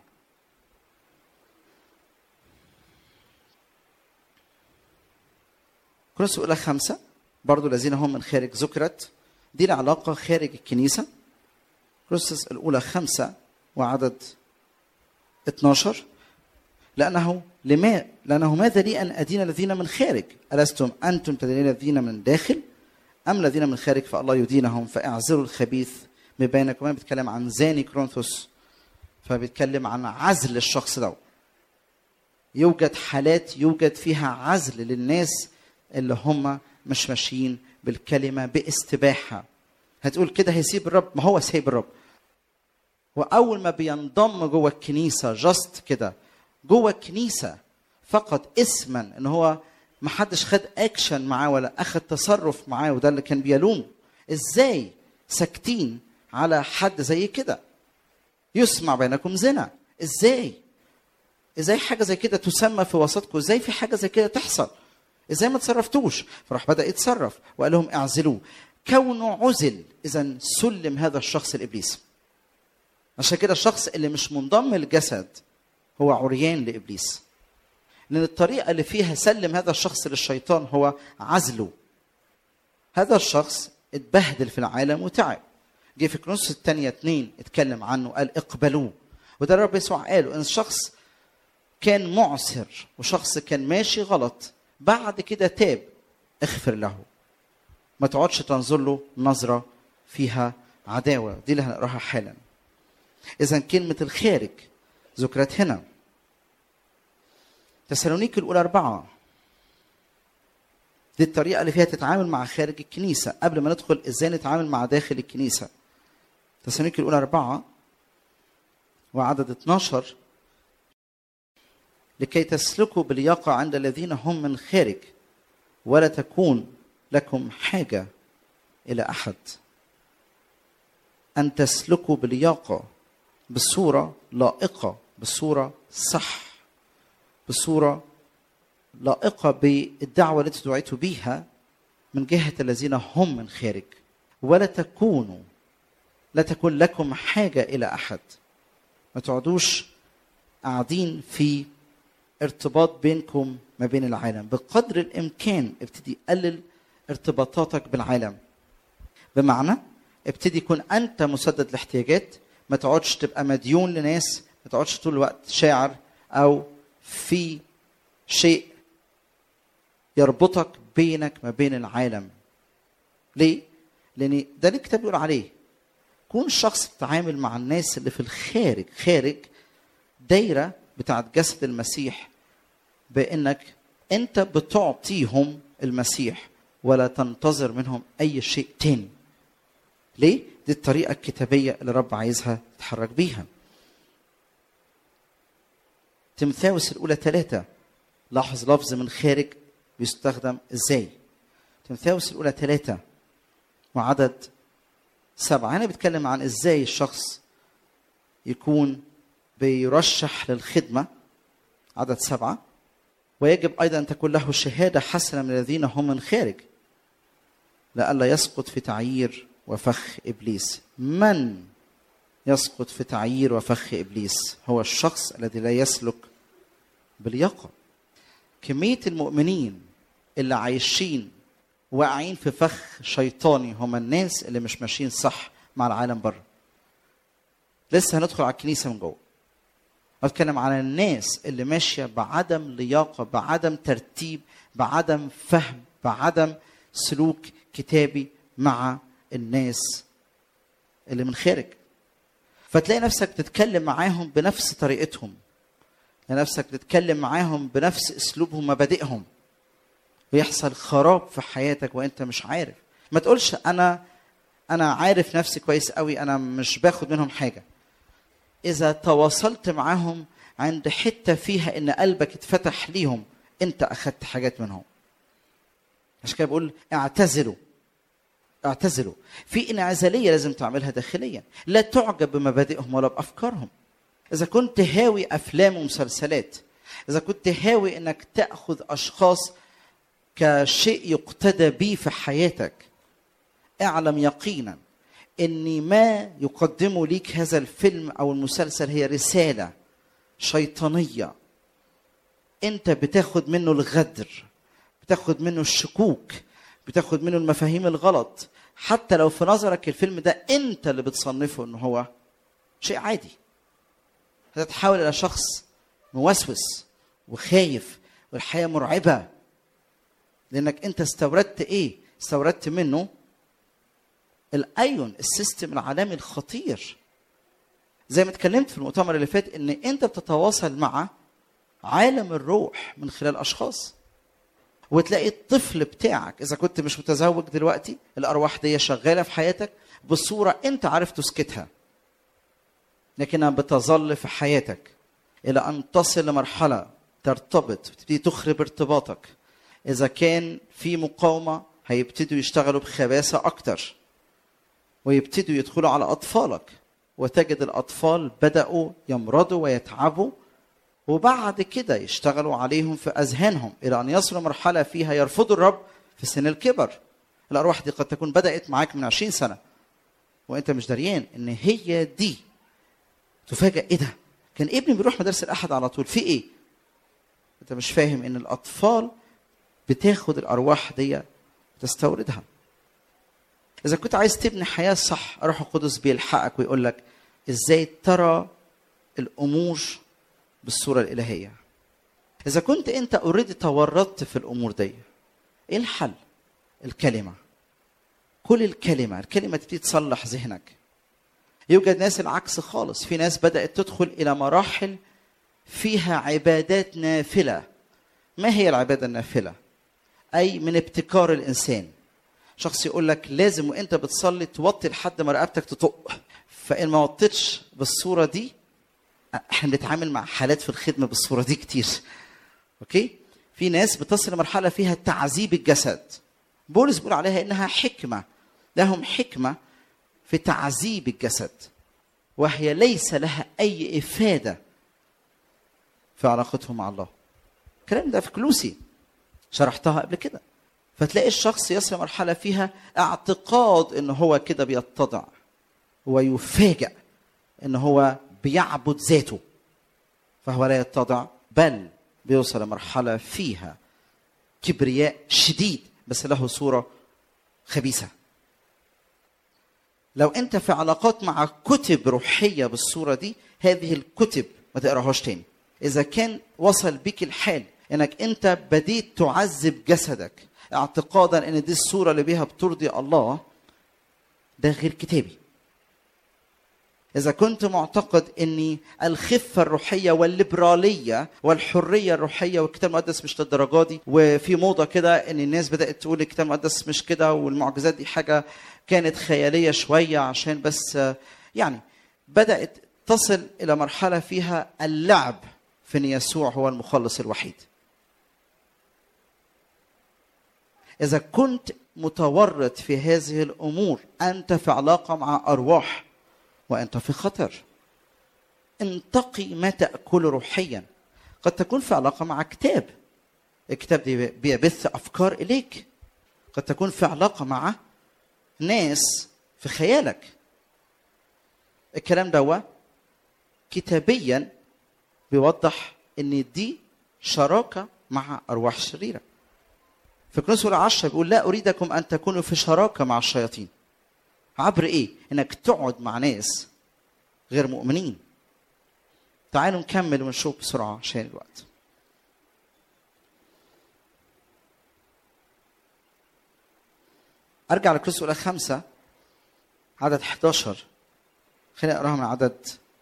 كورنثوس الاولى خمسه برضو الذين هم من خارج ذكرت دي العلاقه خارج الكنيسه كورنثوس الاولى خمسه وعدد 12 لأنه لما لأنه ماذا لي أن أدين الذين من خارج ألستم أنتم تدينون الذين من داخل أم الذين من خارج فالله يدينهم فاعذروا الخبيث من بينكم كمان بيتكلم عن زاني كرونثوس فبيتكلم عن عزل الشخص ده يوجد حالات يوجد فيها عزل للناس اللي هم مش ماشيين بالكلمة باستباحة هتقول كده هيسيب الرب ما هو سايب الرب واول ما بينضم جوه الكنيسه جاست كده جوه الكنيسه فقط اسما ان هو ما حدش خد اكشن معاه ولا اخد تصرف معاه وده اللي كان بيلوم ازاي ساكتين على حد زي كده يسمع بينكم زنا ازاي ازاي حاجه زي كده تسمى في وسطكم ازاي في حاجه زي كده تحصل ازاي ما تصرفتوش فراح بدا يتصرف وقال لهم اعزلوه كونه عزل اذا سلم هذا الشخص لابليس عشان كده الشخص اللي مش منضم للجسد هو عريان لابليس لان الطريقه اللي فيها سلم هذا الشخص للشيطان هو عزله هذا الشخص اتبهدل في العالم وتعب جه في كنوس الثانية اتنين اتكلم عنه قال اقبلوه وده الرب يسوع قاله ان الشخص كان معسر وشخص كان ماشي غلط بعد كده تاب اغفر له ما تقعدش تنظر له نظرة فيها عداوة دي اللي هنقراها حالا إذا كلمة الخارج ذكرت هنا تسالونيك الأولى أربعة دي الطريقة اللي فيها تتعامل مع خارج الكنيسة قبل ما ندخل إزاي نتعامل مع داخل الكنيسة تسالونيك الأولى أربعة وعدد 12 لكي تسلكوا بلياقة عند الذين هم من خارج ولا تكون لكم حاجة إلى أحد أن تسلكوا بلياقة بصورة لائقة بصورة صح بصورة لائقة بالدعوة التي دعيتوا بيها من جهة الذين هم من خارج ولا تكونوا لا تكون لكم حاجة إلى أحد ما تقعدوش قاعدين في ارتباط بينكم ما بين العالم بقدر الإمكان ابتدي قلل ارتباطاتك بالعالم بمعنى ابتدي يكون أنت مسدد الاحتياجات ما تقعدش تبقى مديون لناس ما تقعدش طول الوقت شاعر او في شيء يربطك بينك ما بين العالم ليه لان ده اللي الكتاب بيقول عليه كون شخص بتتعامل مع الناس اللي في الخارج خارج دايره بتاعت جسد المسيح بانك انت بتعطيهم المسيح ولا تنتظر منهم اي شيء تاني ليه دي الطريقة الكتابية اللي رب عايزها تتحرك بيها تمثاوس الأولى ثلاثة لاحظ لفظ من خارج بيستخدم ازاي تمثاوس الأولى ثلاثة وعدد سبعة هنا بيتكلم عن ازاي الشخص يكون بيرشح للخدمة عدد سبعة ويجب أيضا أن تكون له شهادة حسنة من الذين هم من خارج لئلا يسقط في تعيير وفخ ابليس من يسقط في تعيير وفخ ابليس هو الشخص الذي لا يسلك باليقظه كميه المؤمنين اللي عايشين واقعين في فخ شيطاني هم الناس اللي مش ماشيين صح مع العالم بره لسه هندخل على الكنيسه من جوه بتكلم على الناس اللي ماشيه بعدم لياقه بعدم ترتيب بعدم فهم بعدم سلوك كتابي مع الناس اللي من خارج فتلاقي نفسك تتكلم معاهم بنفس طريقتهم نفسك تتكلم معاهم بنفس اسلوبهم ومبادئهم ويحصل خراب في حياتك وانت مش عارف ما تقولش انا انا عارف نفسي كويس قوي انا مش باخد منهم حاجه اذا تواصلت معاهم عند حته فيها ان قلبك اتفتح ليهم انت اخدت حاجات منهم عشان كده بقول اعتزلوا اعتزلوا في انعزاليه لازم تعملها داخليا لا تعجب بمبادئهم ولا بافكارهم اذا كنت هاوي افلام ومسلسلات اذا كنت هاوي انك تاخذ اشخاص كشيء يقتدى به في حياتك اعلم يقينا ان ما يقدمه ليك هذا الفيلم او المسلسل هي رساله شيطانيه انت بتاخد منه الغدر بتاخد منه الشكوك بتاخد منه المفاهيم الغلط حتى لو في نظرك الفيلم ده انت اللي بتصنفه ان هو شيء عادي هتتحول الى شخص موسوس وخايف والحياه مرعبه لانك انت استوردت ايه استوردت منه الايون السيستم العالمي الخطير زي ما اتكلمت في المؤتمر اللي فات ان انت بتتواصل مع عالم الروح من خلال اشخاص وتلاقي الطفل بتاعك اذا كنت مش متزوج دلوقتي الارواح دي شغاله في حياتك بصوره انت عارف تسكتها لكنها بتظل في حياتك الى ان تصل لمرحله ترتبط وتبتدي تخرب ارتباطك اذا كان في مقاومه هيبتدوا يشتغلوا بخباثه اكتر ويبتدوا يدخلوا على اطفالك وتجد الاطفال بداوا يمرضوا ويتعبوا وبعد كده يشتغلوا عليهم في اذهانهم الى ان يصلوا مرحله فيها يرفضوا الرب في سن الكبر الارواح دي قد تكون بدات معاك من 20 سنه وانت مش دريان ان هي دي تفاجئ ايه ده كان ابني بيروح مدرسه الاحد على طول في ايه انت مش فاهم ان الاطفال بتاخد الارواح دي وتستوردها اذا كنت عايز تبني حياه صح روح القدس بيلحقك ويقول لك ازاي ترى الامور بالصوره الالهيه اذا كنت انت اوريدي تورطت في الامور دي ايه الحل الكلمه كل الكلمه الكلمه تبتدي تصلح ذهنك يوجد ناس العكس خالص في ناس بدات تدخل الى مراحل فيها عبادات نافله ما هي العباده النافله اي من ابتكار الانسان شخص يقول لك لازم وانت بتصلي توطي لحد ما رقبتك تطق فان ما وطيتش بالصوره دي احنا بنتعامل مع حالات في الخدمه بالصوره دي كتير اوكي في ناس بتصل لمرحله فيها تعذيب الجسد بولس بيقول عليها انها حكمه لهم حكمه في تعذيب الجسد وهي ليس لها اي افاده في علاقتهم مع الله الكلام ده في كلوسي شرحتها قبل كده فتلاقي الشخص يصل مرحله فيها اعتقاد ان هو كده بيتضع ويفاجأ ان هو بيعبد ذاته فهو لا يتضع بل بيوصل لمرحله فيها كبرياء شديد بس له صوره خبيثه لو انت في علاقات مع كتب روحيه بالصوره دي هذه الكتب ما تقراهاش تاني اذا كان وصل بك الحال انك انت بديت تعذب جسدك اعتقادا ان دي الصوره اللي بيها بترضي الله ده غير كتابي إذا كنت معتقد أن الخفة الروحية والليبرالية والحرية الروحية والكتاب المقدس مش للدرجة دي وفي موضة كده أن الناس بدأت تقول الكتاب المقدس مش كده والمعجزات دي حاجة كانت خيالية شوية عشان بس يعني بدأت تصل إلى مرحلة فيها اللعب في أن يسوع هو المخلص الوحيد إذا كنت متورط في هذه الأمور أنت في علاقة مع أرواح وانت في خطر انتقي ما تاكل روحيا قد تكون في علاقه مع كتاب الكتاب دي بيبث افكار اليك قد تكون في علاقه مع ناس في خيالك الكلام ده كتابيا بيوضح ان دي شراكه مع ارواح شريره في كنوس العشرة بيقول لا اريدكم ان تكونوا في شراكه مع الشياطين عبر ايه؟ انك تقعد مع ناس غير مؤمنين. تعالوا نكمل ونشوف بسرعه عشان الوقت. ارجع لكريستوس الاولى خمسه عدد 11 خليني اقراها من عدد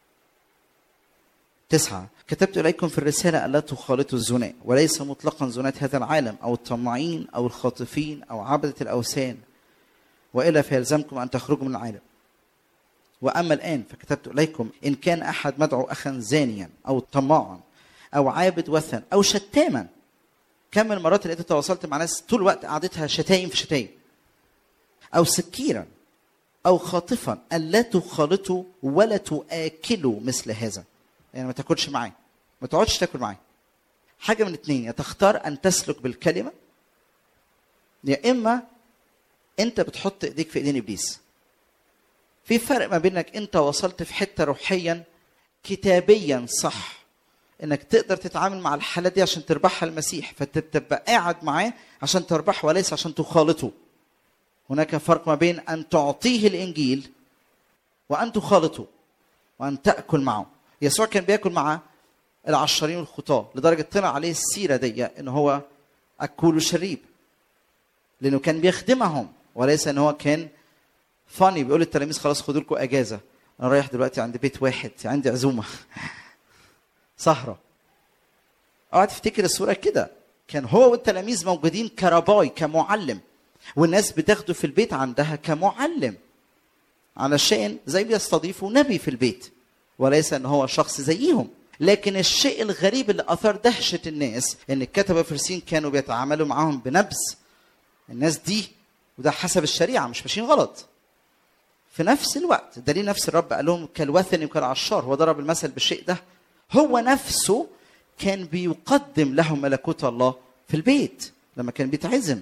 تسعة كتبت إليكم في الرسالة ألا تخالطوا الزنا وليس مطلقا زناة هذا العالم أو الطماعين أو الخاطفين أو عبدة الأوثان والا فيلزمكم ان تخرجوا من العالم واما الان فكتبت اليكم ان كان احد مدعو اخا زانيا او طماعا او عابد وثن او شتاما كم من المرات اللي انت تواصلت مع ناس طول الوقت قعدتها شتايم في شتايم او سكيرا او خاطفا الا تخالطوا ولا تؤكلوا مثل هذا يعني ما تاكلش معاه ما تقعدش تاكل معاه حاجه من اتنين يا تختار ان تسلك بالكلمه يا اما انت بتحط ايديك في ايدين ابليس في فرق ما بينك انت وصلت في حته روحيا كتابيا صح انك تقدر تتعامل مع الحاله دي عشان تربحها المسيح فتبقى قاعد معاه عشان تربحه وليس عشان تخالطه هناك فرق ما بين ان تعطيه الانجيل وان تخالطه وان تاكل معه يسوع كان بياكل مع العشارين والخطاه لدرجه طلع عليه السيره دي ان هو اكول وشريب لانه كان بيخدمهم وليس ان هو كان فاني بيقول للتلاميذ خلاص خدوا لكم اجازه انا رايح دلوقتي عند بيت واحد عندي عزومه سهره اوعى تفتكر الصوره كده كان هو والتلاميذ موجودين كرباي كمعلم والناس بتاخده في البيت عندها كمعلم علشان زي بيستضيفوا نبي في البيت وليس ان هو شخص زيهم لكن الشيء الغريب اللي اثار دهشه الناس ان الكتبه الفرسين كانوا بيتعاملوا معاهم بنبذ الناس دي وده حسب الشريعه مش ماشيين غلط في نفس الوقت دليل نفس الرب قال لهم كالوثني وكالعشار هو ضرب المثل بالشيء ده هو نفسه كان بيقدم لهم ملكوت الله في البيت لما كان بيتعزم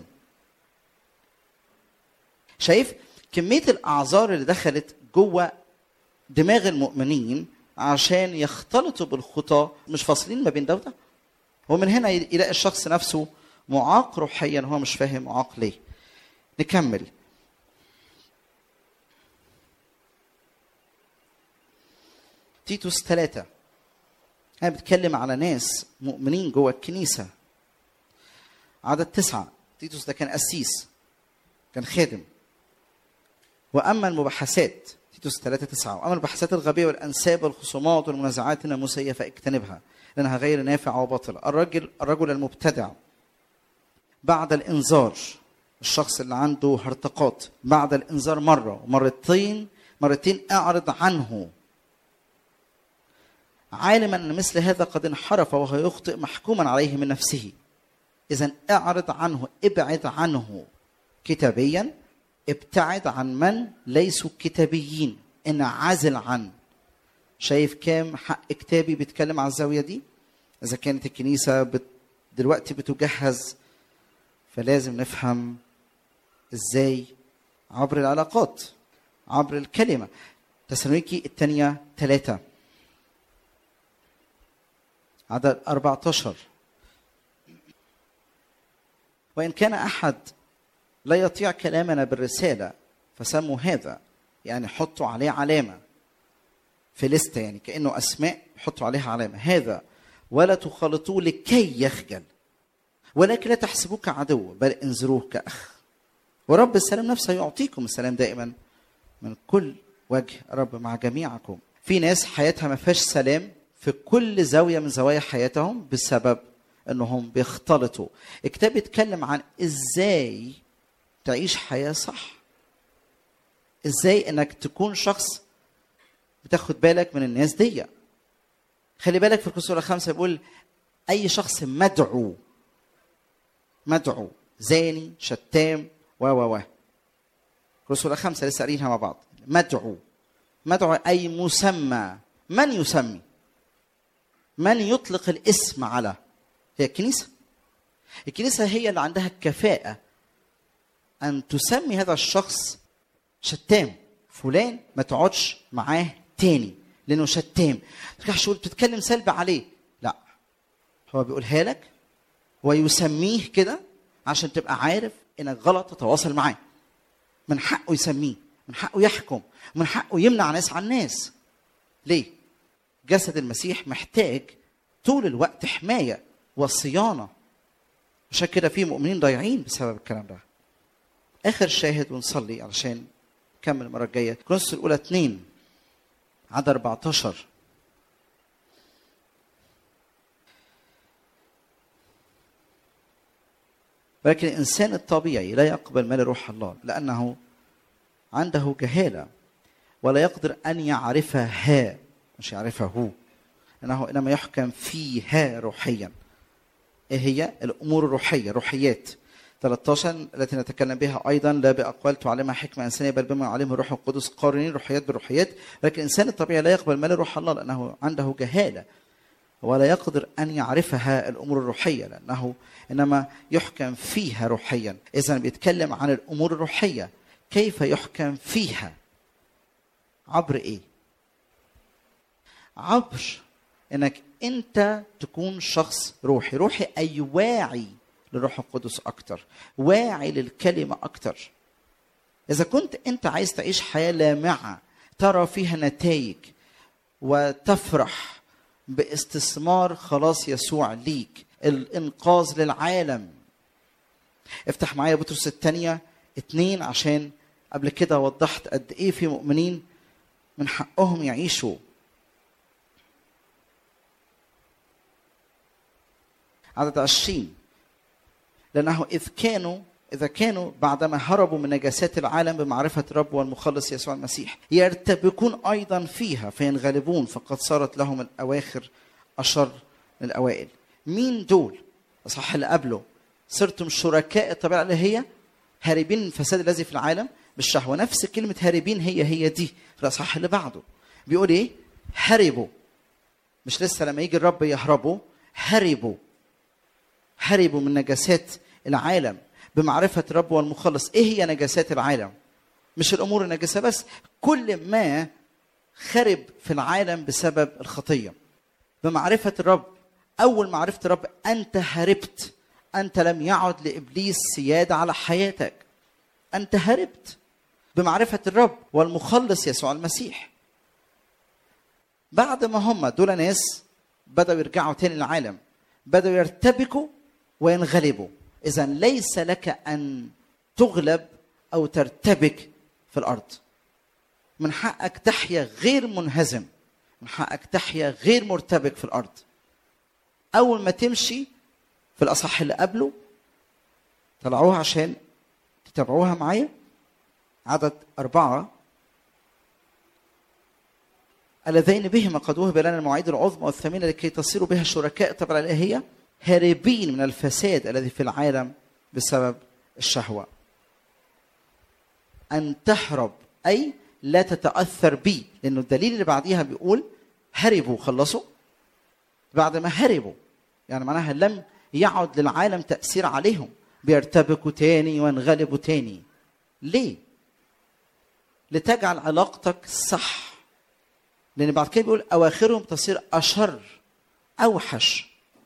شايف كميه الاعذار اللي دخلت جوه دماغ المؤمنين عشان يختلطوا بالخطى مش فاصلين ما بين ده وده ومن هنا يلاقي الشخص نفسه معاق روحيا هو مش فاهم معاق ليه نكمل تيتوس ثلاثة أنا بتكلم على ناس مؤمنين جوه الكنيسة عدد تسعة تيتوس ده كان قسيس كان خادم وأما المباحثات تيتوس ثلاثة تسعة وأما المباحثات الغبية والأنساب والخصومات والمنازعات الناموسية فاجتنبها لأنها غير نافعة وباطلة الرجل الرجل المبتدع بعد الإنذار الشخص اللي عنده هرطقات بعد الإنذار مرة ومرتين مرتين أعرض عنه عالما ان مثل هذا قد انحرف وهو يخطئ محكوما عليه من نفسه اذا اعرض عنه ابعد عنه كتابيا ابتعد عن من ليسوا كتابيين انعزل عن شايف كام حق كتابي بيتكلم على الزاويه دي اذا كانت الكنيسه بت دلوقتي بتجهز فلازم نفهم ازاي عبر العلاقات عبر الكلمه تسالونيكي الثانيه ثلاثه عدد 14 وإن كان أحد لا يطيع كلامنا بالرسالة فسموا هذا يعني حطوا عليه علامة في لستة يعني كأنه أسماء حطوا عليها علامة هذا ولا تخالطوه لكي يخجل ولكن لا تحسبوه كعدو بل انذروه كأخ ورب السلام نفسه يعطيكم السلام دائما من كل وجه رب مع جميعكم في ناس حياتها ما فيهاش سلام في كل زاويه من زوايا حياتهم بسبب انهم بيختلطوا الكتاب بيتكلم عن ازاي تعيش حياه صح ازاي انك تكون شخص بتاخد بالك من الناس دي خلي بالك في الكسوره خمسة بيقول اي شخص مدعو مدعو زاني شتام و و و الكسوره خمسة لسه قارينها مع بعض مدعو مدعو اي مسمى من يسمي من يطلق الاسم على هي الكنيسة الكنيسة هي اللي عندها الكفاءة أن تسمي هذا الشخص شتام فلان ما تقعدش معاه تاني لأنه شتام ما ترجعش تقول بتتكلم سلبي عليه لا هو بيقولها لك ويسميه كده عشان تبقى عارف انك غلط تتواصل معاه من حقه يسميه من حقه يحكم من حقه يمنع ناس عن ناس ليه جسد المسيح محتاج طول الوقت حماية وصيانة عشان كده في مؤمنين ضايعين بسبب الكلام ده آخر شاهد ونصلي علشان نكمل المرة الجاية كورنثوس الأولى 2 عدد 14 ولكن الإنسان الطبيعي لا يقبل مال روح الله لأنه عنده جهالة ولا يقدر أن يعرفها مش يعرفها هو لأنه إنما يحكم فيها روحيا إيه هي الأمور الروحية روحيات 13 التي نتكلم بها ايضا لا باقوال تعلمها حكمه انسانيه بل بما يعلمه الروح القدس قارنين روحيات بالروحيات لكن الانسان الطبيعي لا يقبل مال روح الله لانه عنده جهاله ولا يقدر ان يعرفها الامور الروحيه لانه انما يحكم فيها روحيا اذا بيتكلم عن الامور الروحيه كيف يحكم فيها عبر ايه عبر انك انت تكون شخص روحي روحي اي واعي للروح القدس اكتر واعي للكلمه اكتر اذا كنت انت عايز تعيش حياه لامعه ترى فيها نتائج وتفرح باستثمار خلاص يسوع ليك الانقاذ للعالم افتح معايا بطرس الثانيه اتنين عشان قبل كده وضحت قد ايه في مؤمنين من حقهم يعيشوا عدد عشرين لأنه إذ كانوا إذا كانوا بعدما هربوا من نجاسات العالم بمعرفة الرب والمخلص يسوع المسيح يرتبكون أيضا فيها فينغلبون فقد صارت لهم الأواخر أشر من الأوائل مين دول؟ الأصحاح اللي قبله صرتم شركاء الطبيعة اللي هي هاربين من الفساد الذي في العالم بالشهوة نفس كلمة هاربين هي هي دي في الأصحاح اللي بعده بيقول إيه؟ هربوا مش لسه لما يجي الرب يهربوا هربوا هربوا من نجاسات العالم بمعرفة الرب والمخلص إيه هي نجاسات العالم مش الأمور النجسة بس كل ما خرب في العالم بسبب الخطية بمعرفة الرب أول معرفة الرب أنت هربت أنت لم يعد لإبليس سيادة على حياتك أنت هربت بمعرفة الرب والمخلص يسوع المسيح بعد ما هم دول ناس بدأوا يرجعوا تاني للعالم بدأوا يرتبكوا وينغلبوا اذا ليس لك ان تغلب او ترتبك في الارض من حقك تحيا غير منهزم من حقك تحيا غير مرتبك في الارض اول ما تمشي في الاصح اللي قبله طلعوها عشان تتابعوها معايا عدد أربعة اللذين بهما قد وهب لنا المواعيد العظمى والثمينة لكي تصيروا بها شركاء طبعا الإلهية هاربين من الفساد الذي في العالم بسبب الشهوة أن تهرب أي لا تتأثر بي لأنه الدليل اللي بعديها بيقول هربوا خلصوا بعد ما هربوا يعني معناها لم يعد للعالم تأثير عليهم بيرتبكوا تاني وينغلبوا تاني ليه؟ لتجعل علاقتك صح لأن بعد كده بيقول أواخرهم تصير أشر أوحش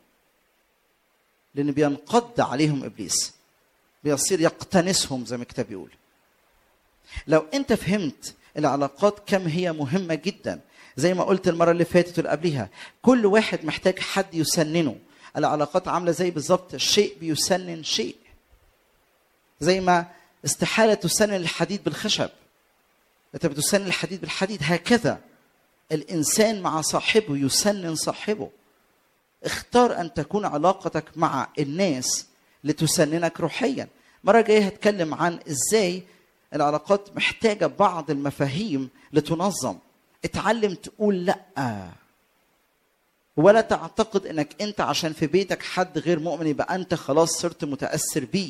لان بينقض عليهم ابليس بيصير يقتنسهم زي ما الكتاب بيقول لو انت فهمت العلاقات كم هي مهمه جدا زي ما قلت المره اللي فاتت واللي قبليها كل واحد محتاج حد يسننه العلاقات عامله زي بالظبط شيء بيسنن شيء زي ما استحاله تسنن الحديد بالخشب انت بتسنن الحديد بالحديد هكذا الانسان مع صاحبه يسنن صاحبه اختار ان تكون علاقتك مع الناس لتسننك روحيا مره جايه هتكلم عن ازاي العلاقات محتاجه بعض المفاهيم لتنظم اتعلم تقول لا ولا تعتقد انك انت عشان في بيتك حد غير مؤمن يبقى انت خلاص صرت متاثر بيه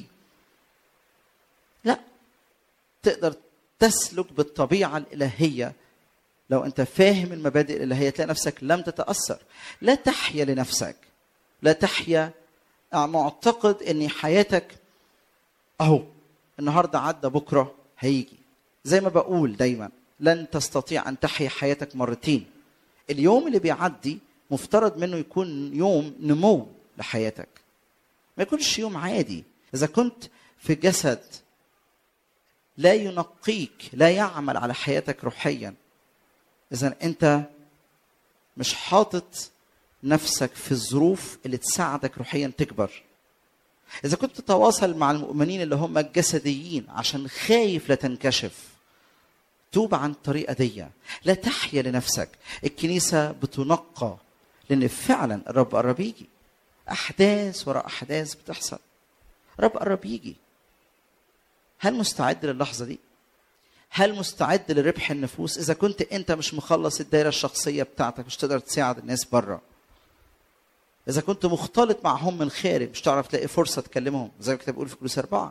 لا تقدر تسلك بالطبيعه الالهيه لو انت فاهم المبادئ الالهيه تلاقي نفسك لم تتاثر لا تحيا لنفسك لا تحيا معتقد ان حياتك اهو النهارده عدى بكره هيجي زي ما بقول دايما لن تستطيع ان تحيا حياتك مرتين اليوم اللي بيعدي مفترض منه يكون يوم نمو لحياتك ما يكونش يوم عادي اذا كنت في جسد لا ينقيك لا يعمل على حياتك روحيا اذا انت مش حاطط نفسك في الظروف اللي تساعدك روحيا تكبر اذا كنت تتواصل مع المؤمنين اللي هم الجسديين عشان خايف لا تنكشف توب عن الطريقه دي لا تحيا لنفسك الكنيسه بتنقى لان فعلا الرب قرب يجي احداث وراء احداث بتحصل الرب قرب يجي هل مستعد للحظه دي هل مستعد لربح النفوس اذا كنت انت مش مخلص الدائره الشخصيه بتاعتك مش تقدر تساعد الناس بره اذا كنت مختلط معهم من خارج مش تعرف تلاقي فرصه تكلمهم زي ما الكتاب بيقول في كلوس اربعه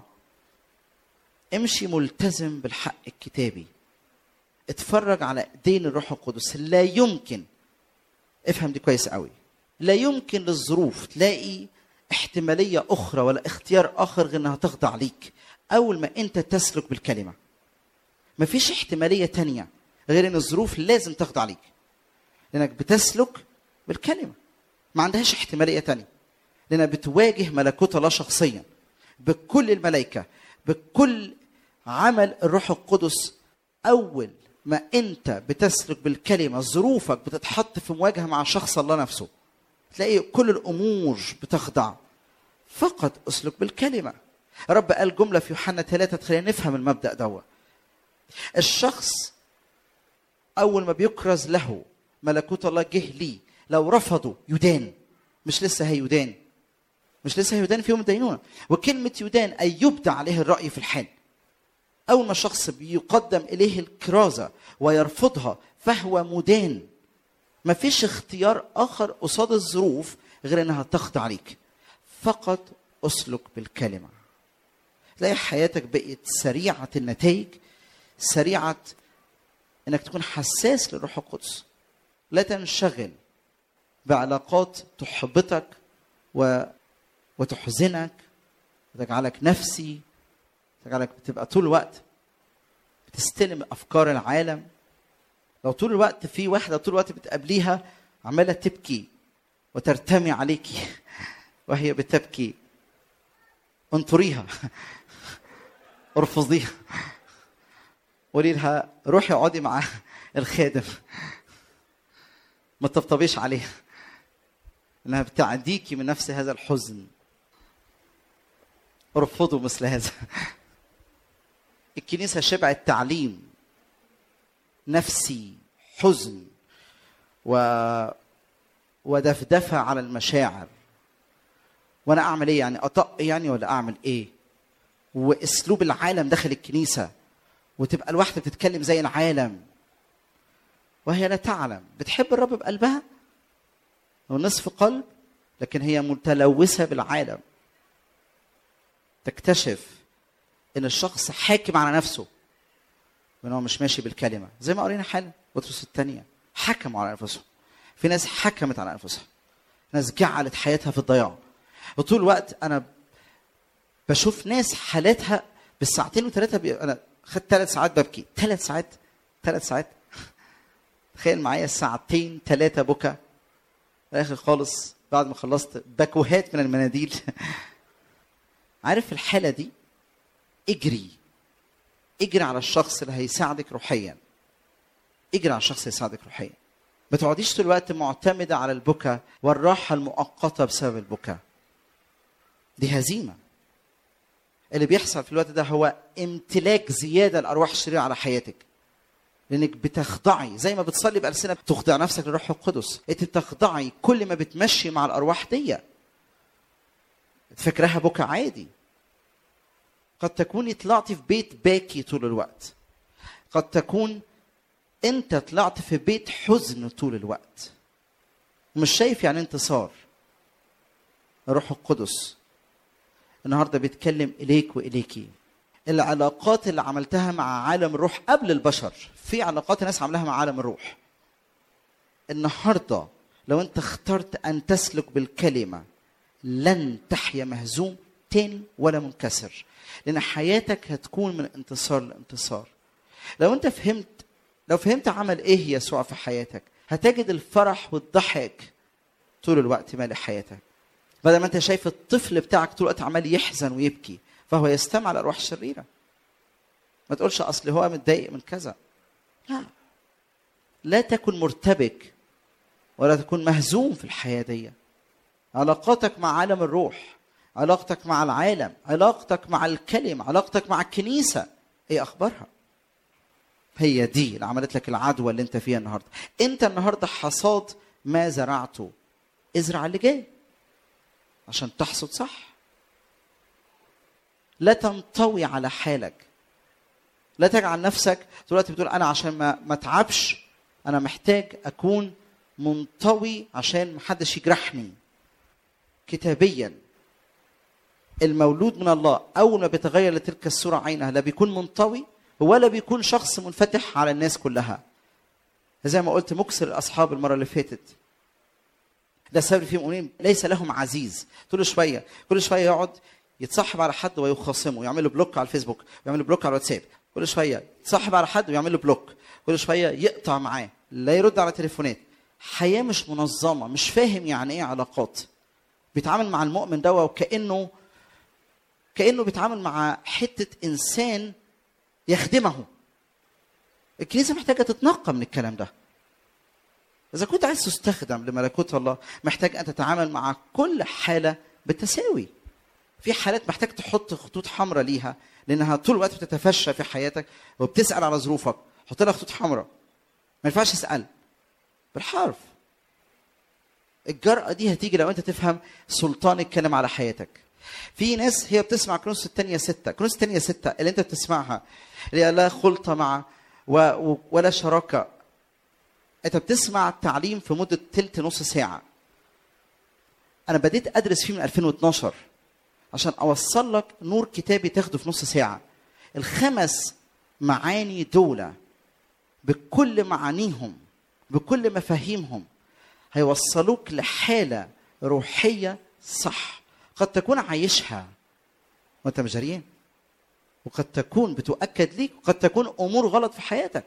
امشي ملتزم بالحق الكتابي اتفرج على ايدين الروح القدس لا يمكن افهم دي كويس قوي لا يمكن للظروف تلاقي احتماليه اخرى ولا اختيار اخر غير انها تخضع ليك اول ما انت تسلك بالكلمه مفيش احتماليه تانية غير ان الظروف لازم تخضع ليك لانك بتسلك بالكلمه ما عندهاش احتماليه تانية لانك بتواجه ملكوت الله شخصيا بكل الملائكه بكل عمل الروح القدس اول ما انت بتسلك بالكلمه ظروفك بتتحط في مواجهه مع شخص الله نفسه تلاقي كل الامور بتخضع فقط اسلك بالكلمه رب قال جمله في يوحنا ثلاثة تخلينا نفهم المبدا دوت الشخص اول ما بيكرز له ملكوت الله جه ليه لو رفضه يدان مش لسه هيدان مش لسه هيدان في يوم الدينونه وكلمه يدان اي يبدع عليه الراي في الحال اول ما الشخص بيقدم اليه الكرازه ويرفضها فهو مدان مفيش اختيار اخر قصاد الظروف غير انها تخضع عليك فقط اسلك بالكلمه تلاقي حياتك بقت سريعه النتائج سريعه انك تكون حساس للروح القدس لا تنشغل بعلاقات تحبطك و... وتحزنك وتجعلك نفسي تجعلك بتبقى طول الوقت بتستلم افكار العالم لو طول الوقت في واحده طول الوقت بتقابليها عماله تبكي وترتمي عليكي وهي بتبكي انطريها ارفضيها قولي لها روحي اقعدي مع الخادم ما تطبطبيش عليها انها بتعديكي من نفس هذا الحزن ارفضوا مثل هذا الكنيسه شبعت تعليم نفسي حزن و ودفدفه على المشاعر وانا اعمل ايه يعني اطق يعني ولا اعمل ايه واسلوب العالم داخل الكنيسه وتبقى الواحده بتتكلم زي العالم وهي لا تعلم بتحب الرب بقلبها ونصف قلب لكن هي متلوثه بالعالم تكتشف ان الشخص حاكم على نفسه وان هو مش ماشي بالكلمه زي ما قرينا حالا بطرس الثانيه حكموا على انفسهم في ناس حكمت على انفسها ناس جعلت حياتها في الضياع وطول الوقت انا بشوف ناس حالاتها بالساعتين وثلاثه بي... انا خدت ثلاث ساعات ببكي ثلاث ساعات ثلاث ساعات تخيل معايا ساعتين ثلاثه بكى الاخر خالص بعد ما خلصت بكوهات من المناديل عارف الحاله دي اجري اجري على الشخص اللي هيساعدك روحيا اجري على الشخص اللي هيساعدك روحيا ما تقعديش طول الوقت معتمدة على البكاء والراحة المؤقتة بسبب البكاء دي هزيمة اللي بيحصل في الوقت ده هو امتلاك زيادة الأرواح الشريرة على حياتك لانك بتخضعي زي ما بتصلي بألسنة بتخضع نفسك للروح القدس انت بتخضعي كل ما بتمشي مع الأرواح دي فكرها بكاء عادي قد تكوني طلعتي في بيت باكي طول الوقت قد تكون انت طلعت في بيت حزن طول الوقت مش شايف يعني انتصار الروح القدس النهارده بيتكلم اليك واليكي العلاقات اللي عملتها مع عالم الروح قبل البشر في علاقات ناس عاملاها مع عالم الروح النهارده لو انت اخترت ان تسلك بالكلمه لن تحيا مهزوم تاني ولا منكسر لان حياتك هتكون من انتصار لانتصار لو انت فهمت لو فهمت عمل ايه يسوع في حياتك هتجد الفرح والضحك طول الوقت مالي حياتك بدل ما انت شايف الطفل بتاعك طول الوقت عمال يحزن ويبكي فهو يستمع للارواح الشريره ما تقولش اصل هو متضايق من كذا لا لا تكن مرتبك ولا تكون مهزوم في الحياه دي علاقاتك مع عالم الروح علاقتك مع العالم علاقتك مع الكلمة علاقتك مع الكنيسة ايه اخبارها هي دي اللي عملت لك العدوى اللي انت فيها النهارده انت النهارده حصاد ما زرعته ازرع اللي جاي عشان تحصد صح لا تنطوي على حالك لا تجعل نفسك طول الوقت بتقول انا عشان ما ما اتعبش انا محتاج اكون منطوي عشان محدش يجرحني كتابيا المولود من الله اول ما بيتغير لتلك الصوره عينها لا بيكون منطوي ولا بيكون شخص منفتح على الناس كلها زي ما قلت مكسر الاصحاب المره اللي فاتت ده السبب فيهم مؤمنين ليس لهم عزيز كل شويه كل شويه يقعد يتصاحب على حد ويخاصمه يعمل له بلوك على الفيسبوك ويعمل له بلوك على الواتساب كل شويه يتصاحب على حد ويعمل له بلوك كل شويه يقطع معاه لا يرد على تليفونات حياه مش منظمه مش فاهم يعني ايه علاقات بيتعامل مع المؤمن ده وكانه كانه بيتعامل مع حته انسان يخدمه الكنيسه محتاجه تتنقى من الكلام ده اذا كنت عايز تستخدم لملكوت الله محتاج ان تتعامل مع كل حاله بالتساوي في حالات محتاج تحط خطوط حمراء ليها لانها طول الوقت بتتفشى في حياتك وبتسال على ظروفك حط لها خطوط حمراء ما ينفعش تسال بالحرف الجرأة دي هتيجي لو انت تفهم سلطان الكلام على حياتك في ناس هي بتسمع كنوس التانية ستة كنوس التانية ستة اللي انت بتسمعها اللي لا خلطة مع و... و... ولا شراكة انت بتسمع التعليم في مدة تلت نص ساعة انا بديت ادرس فيه من 2012 عشان اوصل لك نور كتابي تاخده في نص ساعة الخمس معاني دولة بكل معانيهم بكل مفاهيمهم هيوصلوك لحالة روحية صح قد تكون عايشها وانت مش جريان وقد تكون بتؤكد ليك وقد تكون امور غلط في حياتك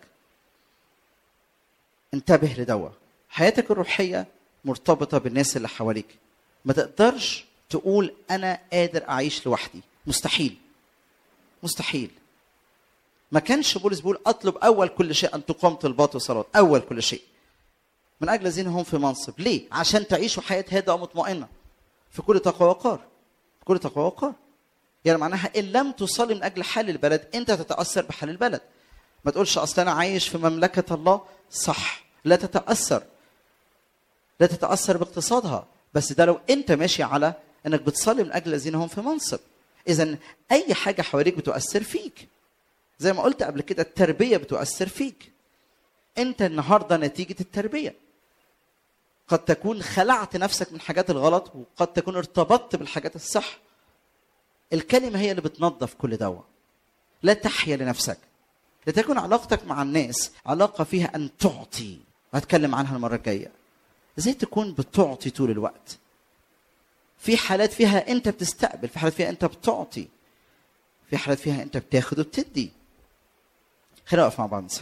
انتبه لدوا حياتك الروحيه مرتبطه بالناس اللي حواليك ما تقدرش تقول انا قادر اعيش لوحدي مستحيل مستحيل ما كانش بولس بيقول اطلب اول كل شيء ان تقام طلبات وصلاه اول كل شيء من اجل الذين هم في منصب ليه عشان تعيشوا حياه هادئه ومطمئنه في كل تقوى وقار في كل تقوى وقار يعني معناها ان لم تصلي من اجل حال البلد انت تتاثر بحال البلد ما تقولش اصل انا عايش في مملكه الله صح لا تتاثر لا تتاثر باقتصادها بس ده لو انت ماشي على انك بتصلي من اجل الذين هم في منصب اذا اي حاجه حواليك بتؤثر فيك زي ما قلت قبل كده التربيه بتؤثر فيك انت النهارده نتيجه التربيه قد تكون خلعت نفسك من حاجات الغلط وقد تكون ارتبطت بالحاجات الصح الكلمة هي اللي بتنظف كل دوا لا تحيا لنفسك لتكن علاقتك مع الناس علاقة فيها أن تعطي هتكلم عنها المرة الجاية ازاي تكون بتعطي طول الوقت في حالات فيها انت بتستقبل في حالات فيها انت بتعطي في حالات فيها انت بتاخد وبتدي خلينا نقف مع بعض نصلي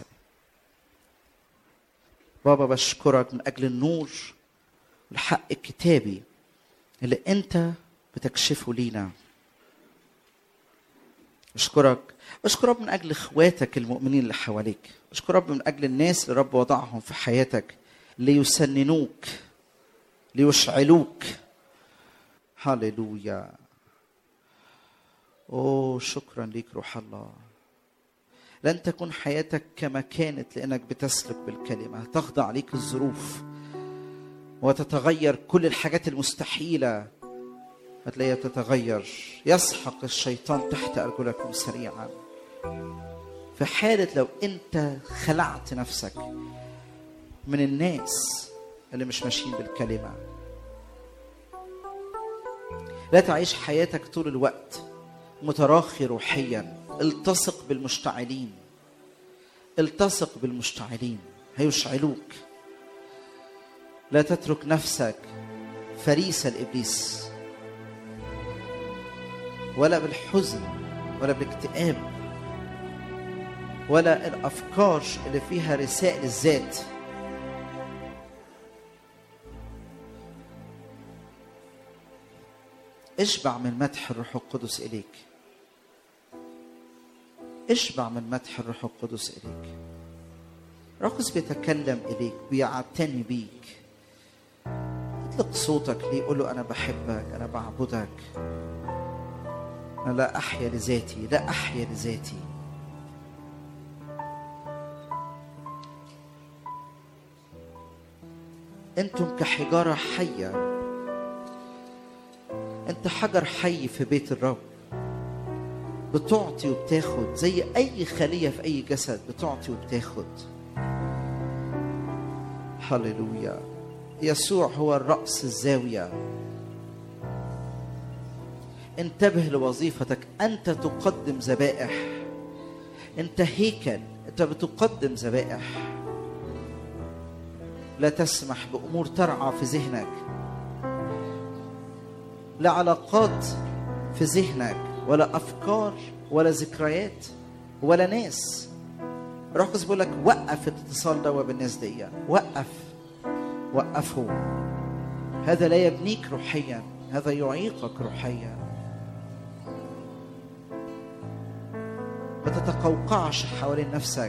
بابا بشكرك من اجل النور والحق الكتابي اللي انت بتكشفه لينا بشكرك بشكرك من اجل اخواتك المؤمنين اللي حواليك بشكرك من اجل الناس اللي رب وضعهم في حياتك ليسننوك ليشعلوك هللويا اوه شكرا ليك روح الله لن تكون حياتك كما كانت لانك بتسلك بالكلمه تخضع ليك الظروف وتتغير كل الحاجات المستحيله هتلاقيها تتغير يسحق الشيطان تحت ارجلكم سريعا في حاله لو انت خلعت نفسك من الناس اللي مش ماشيين بالكلمه لا تعيش حياتك طول الوقت متراخي روحيا التصق بالمشتعلين التصق بالمشتعلين هيشعلوك لا تترك نفسك فريسة لإبليس ولا بالحزن ولا بالاكتئاب ولا الأفكار اللي فيها رسائل الذات اشبع من مدح الروح القدس إليك اشبع من مدح الروح القدس إليك القدس بيتكلم إليك بيعتني بيك اطلق صوتك ليه قول له أنا بحبك أنا بعبدك أنا لا أحيا لذاتي لا أحيا لذاتي أنتم كحجارة حية أنت حجر حي في بيت الرب بتعطي وبتاخد زي اي خليه في اي جسد بتعطي وبتاخد هللويا يسوع هو الراس الزاويه انتبه لوظيفتك انت تقدم ذبائح انت هيكل انت بتقدم ذبائح لا تسمح بامور ترعى في ذهنك لا علاقات في ذهنك ولا افكار ولا ذكريات ولا ناس روح القدس بيقول لك وقف الاتصال ده بالناس دي وقف وقفه هذا لا يبنيك روحيا هذا يعيقك روحيا ما تتقوقعش حوالين نفسك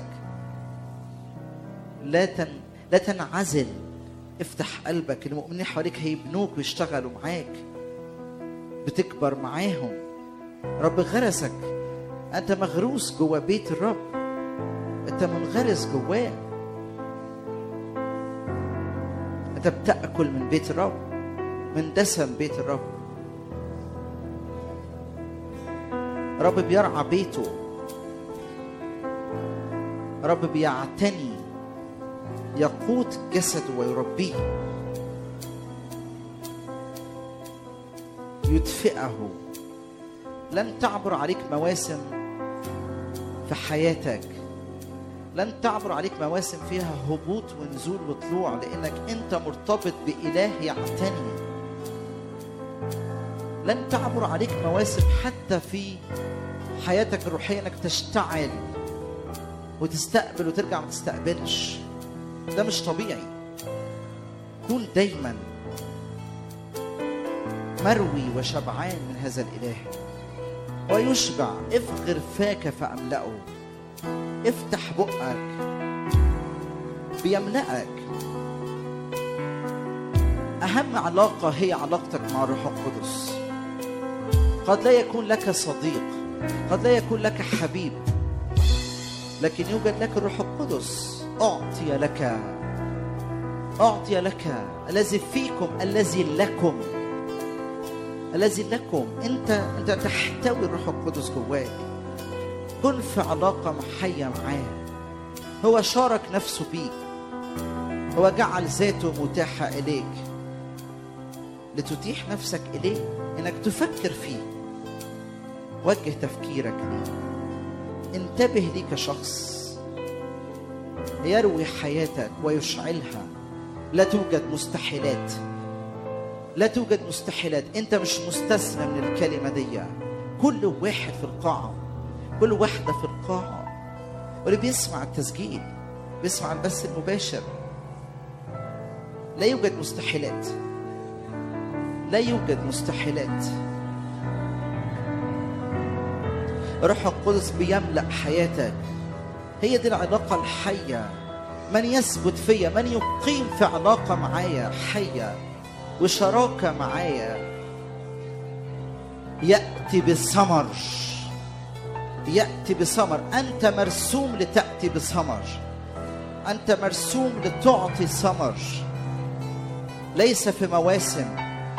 لا تن... لا تنعزل افتح قلبك المؤمنين حواليك هيبنوك ويشتغلوا معاك بتكبر معاهم رب غرسك انت مغروس جوه بيت الرب انت منغرس جواه انت بتاكل من بيت الرب من دسم بيت الرب رب بيرعى بيته رب بيعتني يقوت جسده ويربيه يدفئه لن تعبر عليك مواسم في حياتك لن تعبر عليك مواسم فيها هبوط ونزول وطلوع لانك انت مرتبط باله يعتني لن تعبر عليك مواسم حتى في حياتك الروحيه انك تشتعل وتستقبل وترجع ما تستقبلش ده مش طبيعي كون دايما مروي وشبعان من هذا الاله ويشبع افغر فاك فاملأه افتح بقك بيملأك أهم علاقة هي علاقتك مع الروح القدس قد لا يكون لك صديق قد لا يكون لك حبيب لكن يوجد لك الروح القدس أعطي لك أعطي لك الذي فيكم الذي لكم الذي لكم أنت أنت تحتوي الروح القدس جواك كن في علاقة حية معاه هو شارك نفسه بيك هو جعل ذاته متاحة إليك لتتيح نفسك إليه إنك تفكر فيه وجه تفكيرك ليه انتبه ليه كشخص يروي حياتك ويشعلها لا توجد مستحيلات لا توجد مستحيلات انت مش مستثنى من الكلمة دي كل واحد في القاعة كل واحدة في القاعة واللي بيسمع التسجيل بيسمع البث المباشر لا يوجد مستحيلات لا يوجد مستحيلات روح القدس بيملأ حياتك هي دي العلاقة الحية من يثبت فيا من يقيم في علاقة معايا حية وشراكة معايا يأتي بثمر يأتي بثمر أنت مرسوم لتأتي بثمر أنت مرسوم لتعطي ثمر ليس في مواسم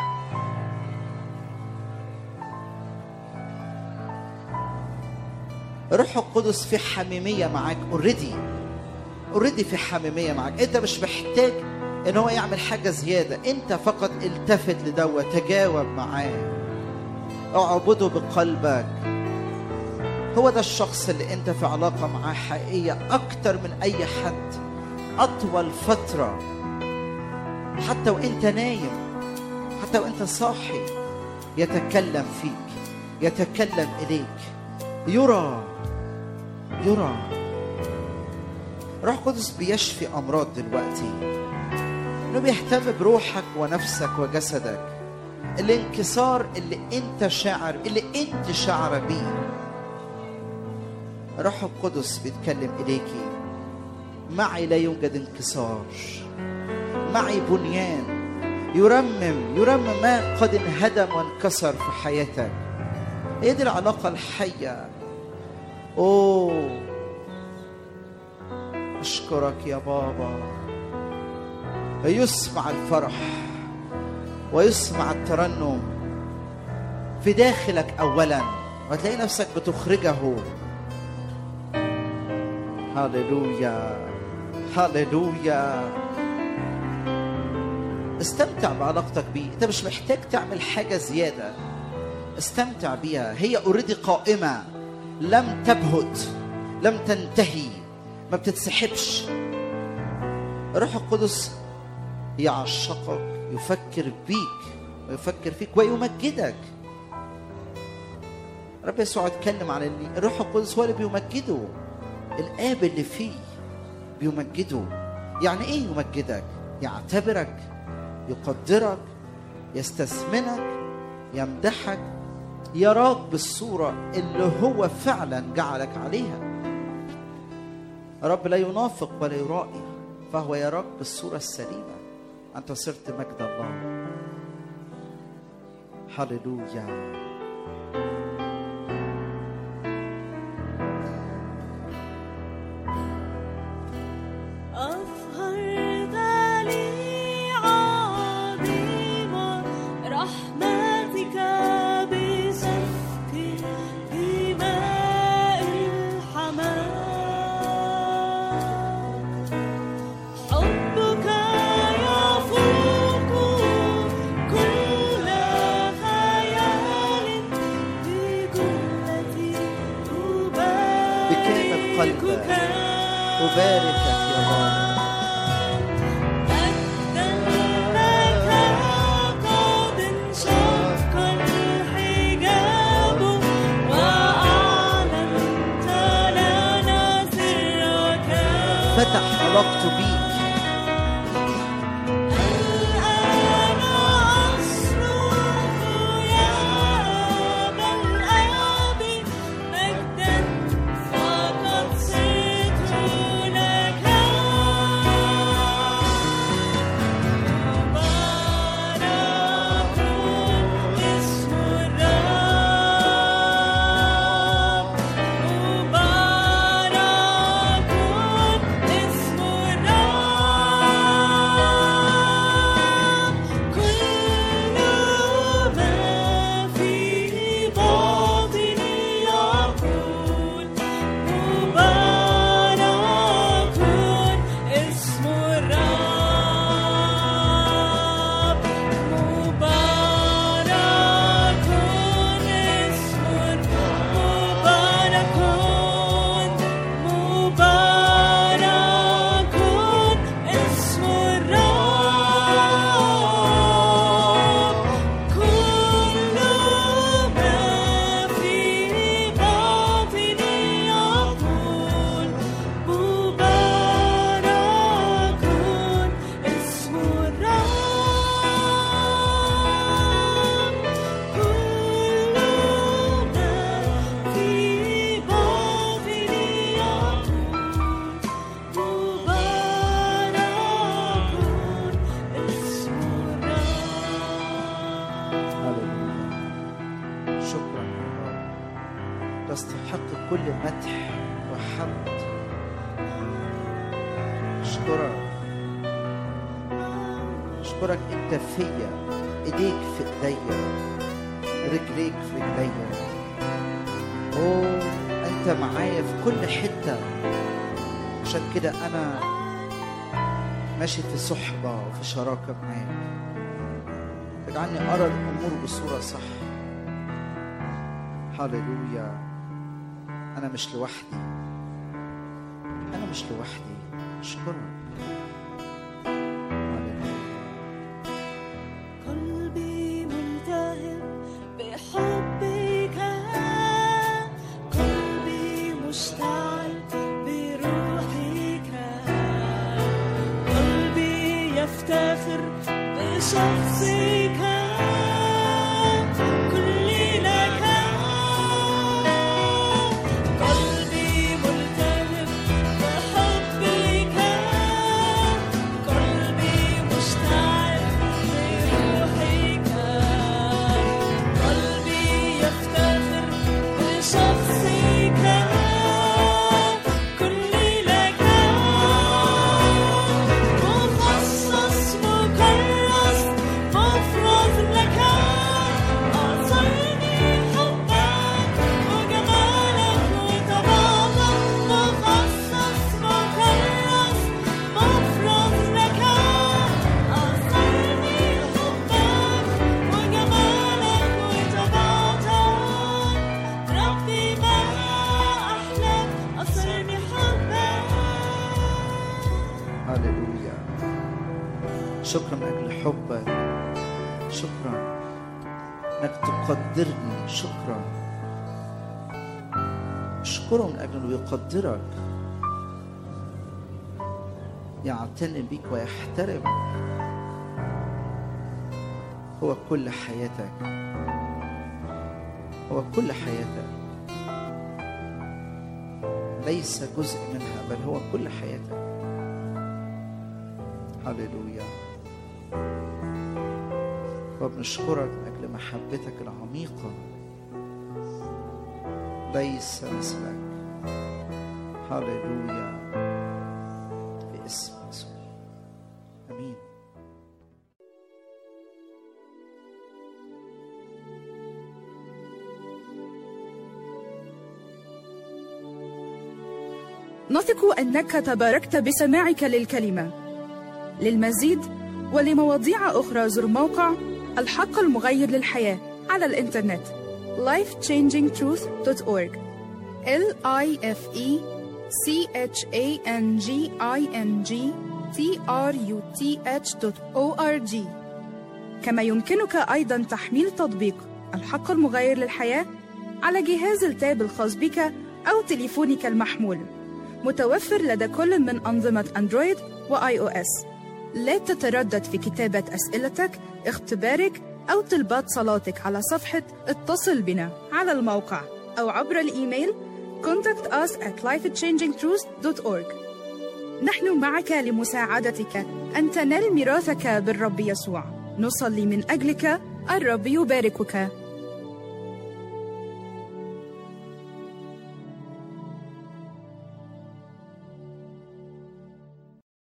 روح القدس في حميميه معاك اوريدي اوريدي في حميميه معاك انت مش محتاج ان هو يعمل حاجه زياده انت فقط التفت لدوت تجاوب معاه اعبده بقلبك هو ده الشخص اللي انت في علاقه معاه حقيقيه اكتر من اي حد اطول فتره حتى وانت نايم حتى وانت صاحي يتكلم فيك يتكلم اليك يرى يرى روح قدس بيشفي امراض دلوقتي انه بيهتم بروحك ونفسك وجسدك الانكسار اللي انت شاعر اللي انت شاعره بيه روح القدس بيتكلم اليكي معي لا يوجد انكسار معي بنيان يرمم يرمم ما قد انهدم وانكسر في حياتك هي دي العلاقة الحية أوه أشكرك يا بابا يسمع الفرح ويسمع الترنم في داخلك أولا وهتلاقي نفسك بتخرجه هللويا هللويا استمتع بعلاقتك بيه انت مش محتاج تعمل حاجه زياده استمتع بيها هي اوريدي قائمه لم تبهت لم تنتهي ما بتتسحبش الروح القدس يعشقك يفكر بيك ويفكر فيك ويمجدك رب يسوع اتكلم عن اللي الروح القدس هو اللي بيمجده الاب اللي فيه بيمجده يعني ايه يمجدك يعتبرك يقدرك يستثمنك يمدحك يراك بالصورة اللي هو فعلا جعلك عليها رب لا ينافق ولا يرائي فهو يراك بالصورة السليمة أنت صرت مجد الله هللويا أظهرت لي عظيم رحمتك بسفك دماء الحمام حبك يفوق كل خيال بجملتي بكامل قلبك أباركك يا رب مجدا لك قد انشق الحجاب وأعلنت لنا سرك فتح علاقته بيك الآن أصرخ يا أبا الآب مجدا فقد صرت لك مبارك اسم الرب مبارك اسم الرب كل ما في باطني يقول مبارك اسم الرب مبارك اسم مبارك مبارك اسم الرب كل ما في باطني يقول مبارك اسم الرب كل ما في باطني يقول مبارك اسم الرب هللويا شكرا يا رب تستحق كل مدح وحمد اشكرك اشكرك انت فيا ايديك في ايديا رجليك في رجليا اوه انت معايا في كل حته عشان كده انا ماشي في صحبه وفي شراكه معاك اجعلني ارى الامور بصوره صح هللويا انا مش لوحدي انا مش لوحدي اشكرك هللويا قلبي ملتهب بحبك قلبي مشتعل بروحك قلبي يفتخر بشخصك كلي لك قلبي ملتهب بحبك قلبي مشتعل بروحك قلبي يفتخر بشخصك كلي لك مخصص مكرس مفرح حبك شكرا انك تقدرني شكرا اشكره من اجل انه يقدرك يعتني بيك ويحترمك هو كل حياتك هو كل حياتك ليس جزء منها بل هو كل حياتك هللويا وبنشكرك من اجل محبتك العميقه ليس مثلك هللويا باسم يسوع امين نثق انك تباركت بسماعك للكلمه للمزيد ولمواضيع اخرى زر موقع الحق المغير للحياه على الانترنت lifechangingtruth.org l i f e c h a n g i n g t r u t h o r g كما يمكنك ايضا تحميل تطبيق الحق المغير للحياه على جهاز التاب الخاص بك او تليفونك المحمول متوفر لدى كل من أنظمة أندرويد وآي أو إس. لا تتردد في كتابة أسئلتك، اختبارك أو طلبات صلاتك على صفحة اتصل بنا على الموقع أو عبر الإيميل contact us at lifechangingtruth.org نحن معك لمساعدتك أن تنال ميراثك بالرب يسوع نصلي من أجلك الرب يباركك